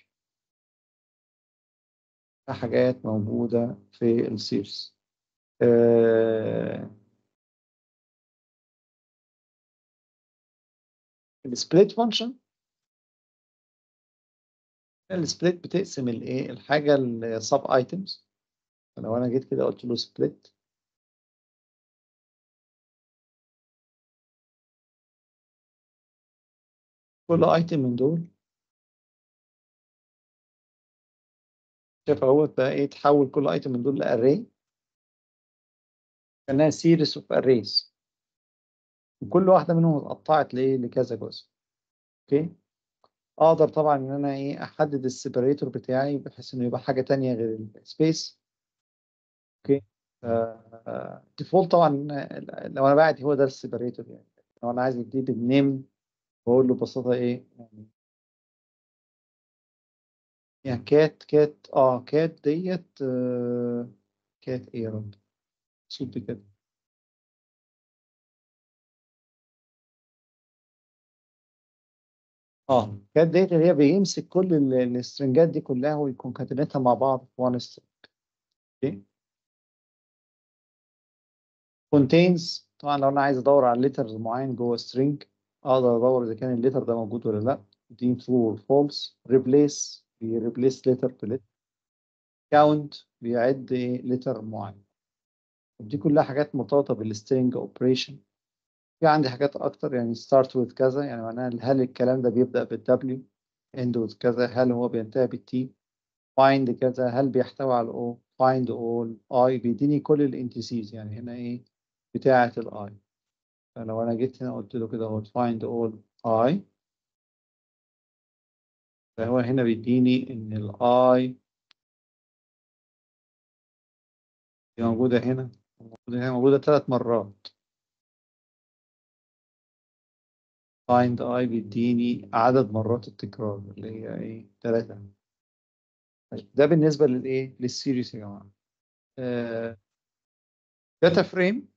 حاجات موجودة في السيرس آه السبليت فانكشن السبليت بتقسم الايه الحاجة السب ايتمز لو انا جيت كده قلت له سبليت كل ايتم من دول شايف اهوت بقى ايه تحول كل ايتم من دول لاري كانها سيريس اوف اريز وكل واحده منهم اتقطعت لايه لكذا جزء اوكي اقدر طبعا ان انا ايه احدد السيبريتور بتاعي بحيث انه يبقى حاجه تانية غير السبيس اوكي ديفولت طبعا لو انا بعت هو ده السيبريتور يعني لو انا عايز اديه بالنيم بقول له ببساطه ايه يعني يعني كات كات اه كات ديت آه كات ايه يا رب صوت كده اه كات ديت اللي هي بيمسك كل ال- السترنجات دي كلها ويكونكاتينيتها مع بعض في وان سترنج اوكي contains طبعا لو انا عايز ادور على ليتر معين جوه string اقدر ادور اذا كان الليتر ده موجود ولا لا دي true or false replace بيريبليس ليتر بليتر كاونت بيعد ايه ليتر معين دي كلها حاجات مرتبطه بالسترينج اوبريشن في عندي حاجات اكتر يعني start with كذا يعني معناها هل الكلام ده بيبدا بالدبليو end with كذا هل هو بينتهي بالتي find كذا هل بيحتوي على الاو find all i بيديني كل الانتسيز يعني هنا ايه بتاعه الاي فلو انا جيت هنا قلت له كده اهو find all i فهو هنا بيديني ان الاي موجودة هنا موجودة هنا موجودة ثلاث مرات find i بيديني عدد مرات التكرار اللي هي ايه ثلاثة ده بالنسبة للايه للسيريس يا جماعة داتا فريم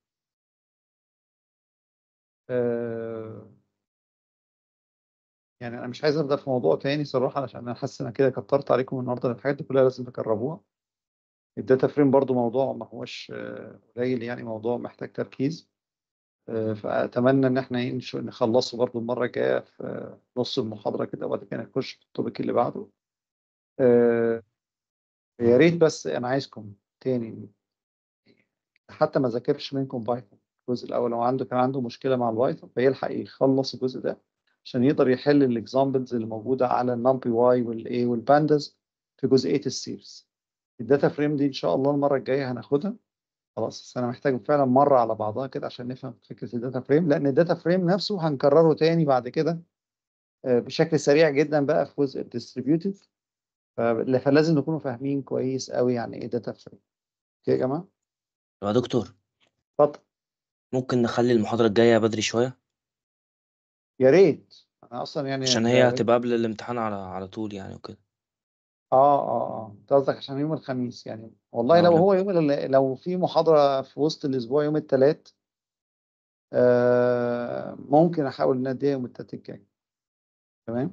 يعني انا مش عايز ابدا في موضوع تاني صراحة عشان انا حاسس ان أنا كده كترت عليكم النهارده الحاجات دي كلها لازم تجربوها الداتا فريم برضو موضوع ما هوش آه، قليل يعني موضوع محتاج تركيز آه، فأتمنى إن إحنا إيه نش- نخلصه برضو المرة الجاية في آه، نص المحاضرة كده وبعد كده نخش في التوبيك اللي بعده آه، يا ريت بس أنا عايزكم تاني حتى ما ذاكرش منكم بايثون الجزء الأول لو عنده كان عنده مشكلة مع البايثون فيلحق يخلص الجزء ده عشان يقدر يحل الإكزامبلز اللي موجودة على النمبي واي والإيه والبانداز في جزئية السيرز الداتا فريم دي إن شاء الله المرة الجاية هناخدها خلاص بس انا محتاج فعلا مره على بعضها كده عشان نفهم فكره الداتا فريم لان الداتا فريم نفسه هنكرره تاني بعد كده آه، بشكل سريع جدا بقى في جزء الديستريبيوتد فلازم نكونوا فاهمين كويس قوي يعني ايه داتا فريم اوكي يا جماعه يا دكتور اتفضل ممكن نخلي المحاضرة الجاية بدري شوية يا ريت انا اصلا يعني عشان هي هتبقى قبل الامتحان على على طول يعني وكده اه اه اه انت قصدك عشان يوم الخميس يعني والله آه، لو لا. هو يوم ال- لو في محاضره في وسط الاسبوع يوم الثلاث آه ممكن احاول ان اديها يوم الثلاث الجاي تمام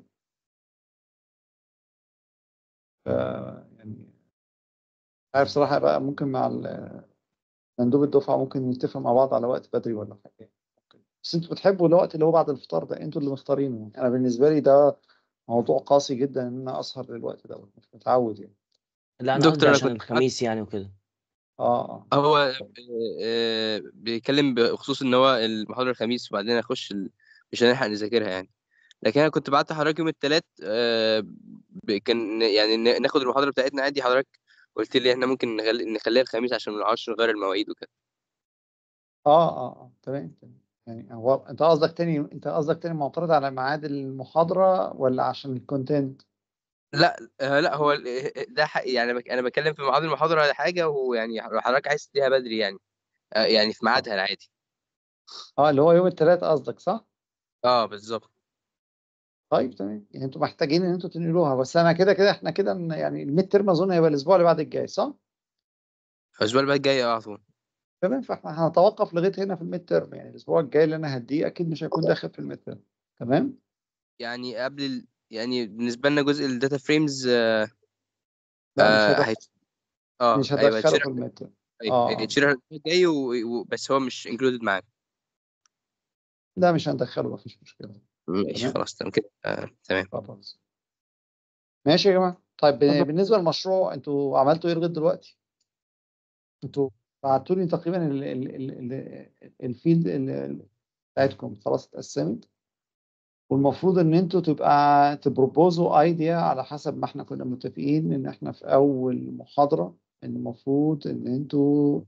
ف يعني عارف صراحة بقى ممكن مع ال- مندوب الدفعة ممكن نتفق مع بعض على وقت بدري ولا حاجة ممكن بس انتوا بتحبوا الوقت اللي هو بعد الفطار ده انتوا اللي مختارينه يعني انا بالنسبة لي ده موضوع قاسي جدا ان انا اسهر للوقت ده مش متعود يعني لا أنا دكتور، قصدي أنا عشان كنت- الخميس يعني وكده اه اه هو آه، بيتكلم بخصوص ان هو المحاضره الخميس وبعدين اخش ال... مش هنلحق نذاكرها يعني لكن انا كنت بعت حضرتك يوم الثلاث ب- كان يعني ن- ناخد المحاضره بتاعتنا عادي حضرتك قلت لي احنا ممكن نخلي نخليها الخميس عشان ما نقعدش نغير المواعيد وكده اه اه اه تمام تمام يعني هو انت قصدك تاني انت قصدك تاني معترض على ميعاد المحاضرة ولا عشان الكونتنت؟ لا آه، لا هو ال- ده حق يعني بك- انا بتكلم في ميعاد المحاضره على حاجه ويعني لو حضرتك عايز تديها بدري يعني آه، يعني في ميعادها العادي اه اللي هو يوم الثلاث قصدك صح؟ اه بالظبط طيب تمام يعني انتوا محتاجين ان انتوا تنقلوها بس انا كده كده احنا كده ن- يعني الميد ترم اظن هيبقى الاسبوع اللي بعد الجاي صح؟ الاسبوع اللي بعد الجاي اه على طول تمام فاحنا هنتوقف لغايه هنا في الميد ترم يعني الاسبوع الجاي اللي انا هديه اكيد مش هيكون داخل في الميد ترم تمام؟ يعني قبل ال... يعني بالنسبه لنا جزء الداتا فريمز لا مش آه هدخل هيت... اه مش ايوه هدخله هيتشرح في الميد ترم ايوه اه اه هيتشرح الاسبوع الجاي و... و... بس هو مش انكلودد معانا لا مش هندخله مفيش مشكله ماشي تمام خلاص تمام كده آه تمام خلاص ماشي يا جماعه طيب ب- بالنسبه للمشروع انتوا عملتوا ايه لغايه دلوقتي؟ انتوا بعتوا لي تقريبا ال- ال- ال- ال- الفيلد ال- بتاعتكم خلاص اتقسمت والمفروض ان انتوا تبقى تبروبوزوا ايديا على حسب ما احنا كنا متفقين ان احنا في اول محاضره ان المفروض ان انتوا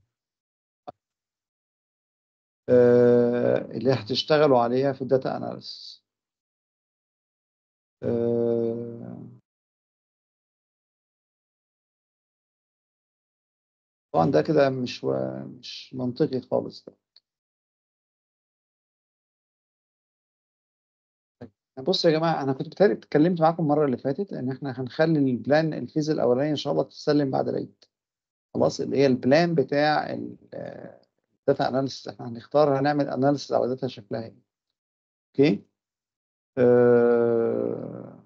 آه اللي هتشتغلوا عليها في الداتا اناليسيس آه طبعا ده كده مش و- مش منطقي خالص ده. بص يا جماعه انا كنت بتهيألي اتكلمت معاكم المره اللي فاتت ان احنا هنخلي البلان الفيز الاولاني ان شاء الله تتسلم بعد العيد خلاص اللي هي البلان بتاع الداتا اناليسيس احنا هنختار هنعمل اناليسيس على داتا شكلها ايه اوكي أه...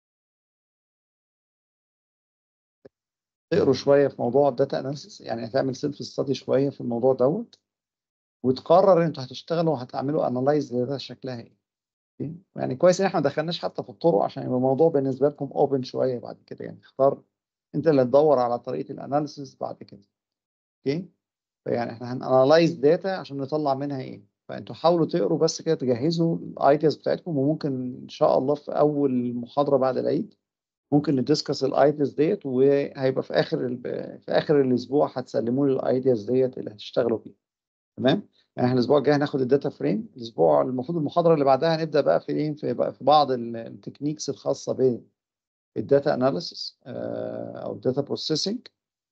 تقروا شويه في موضوع الداتا اناليسيس يعني هتعمل سيلف ستادي شويه في الموضوع دوت وتقرر انتوا هتشتغلوا وهتعملوا انالايز لداتا شكلها ايه اوكي يعني كويس ان احنا ما دخلناش حتى في الطرق عشان يبقى الموضوع بالنسبه لكم اوبن شويه بعد كده يعني اختار انت اللي تدور على طريقه الاناليسيس بعد كده اوكي فيعني احنا هنانلايز داتا عشان نطلع منها ايه فانتوا حاولوا تقروا بس كده تجهزوا الايدياز بتاعتكم وممكن ان شاء الله في اول محاضره بعد العيد ممكن ندسكس الايدياز ديت وهيبقى في اخر ال- في اخر الاسبوع هتسلموا لي الايدياز ديت اللي هتشتغلوا فيها تمام يعني احنا الاسبوع الجاي هناخد الداتا فريم الاسبوع المفروض المحاضره اللي بعدها هنبدا بقى في ايه في بقى في بعض ال- التكنيكس الخاصه بالداتا اناليسيس او الداتا بروسيسنج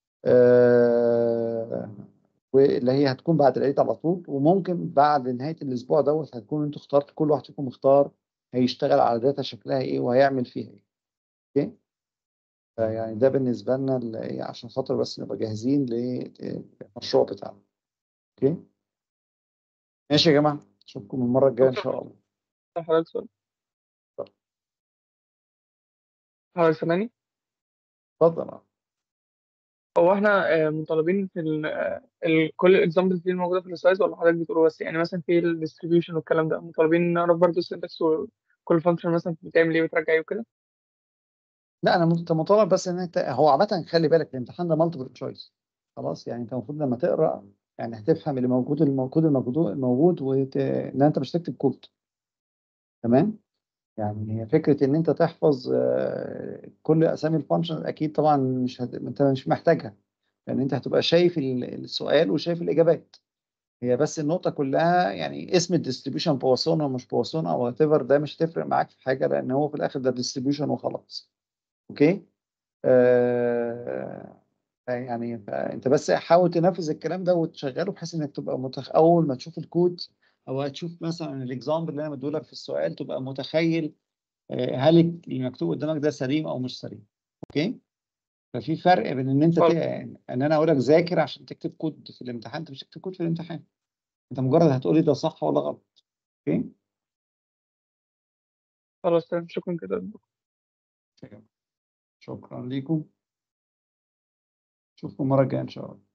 واللي هي هتكون بعد العيد على طول وممكن بعد نهايه الاسبوع دوت هتكون انتوا اخترت كل واحد فيكم اختار هيشتغل على داتا شكلها ايه وهيعمل فيها ايه اوكي يعني ده بالنسبه لنا ال- إيه، عشان خاطر بس نبقى جاهزين للمشروع بتاعنا اوكي ماشي يا جماعه اشوفكم المره الجايه ان شاء الله حضرتك سؤال حضرتك سامعني اتفضل هو احنا آه، مطالبين في ال آه، ال- كل الاكزامبلز دي الموجوده في السلايدز ولا حضرتك بتقوله بس يعني مثلا في الديستريبيوشن والكلام ده مطالبين نعرف برضه السنتكس وكل فانكشن مثلا بتعمل ايه بترجع ايه وكده لا انا مت- مطالب بس ان انت هو عامه خلي بالك الامتحان ده مالتيبل تشويس خلاص يعني انت المفروض لما تقرا يعني هتفهم اللي موجود الموجود الموجود الموجود وت... ان انت مش تكتب كود تمام يعني هي فكره ان انت تحفظ آه، كل اسامي الفانكشن اكيد طبعا مش هت... انت مش محتاجها لان انت هتبقى شايف ال- السؤال وشايف الاجابات هي بس النقطه كلها يعني اسم الديستريبيوشن بواسون او مش بواسون او وات ايفر ده مش هتفرق معاك في حاجه لان هو في الاخر ده ديستريبيوشن وخلاص اوكي آه يعني انت بس حاول تنفذ الكلام ده وتشغله بحيث انك تبقى متخ... اول ما تشوف الكود او هتشوف مثلا الاكزامبل اللي انا مديهولك في السؤال تبقى متخيل آه، هل المكتوب قدامك ده سليم او مش سليم اوكي ففي فرق بين ان انت ت... طب. ان انا اقول لك ذاكر عشان تكتب كود في الامتحان انت مش هتكتب كود في الامتحان انت مجرد هتقولي ده صح ولا غلط اوكي خلاص تمام شكرا كده شكرا ليكم اشوفكم المره الجايه ان شاء الله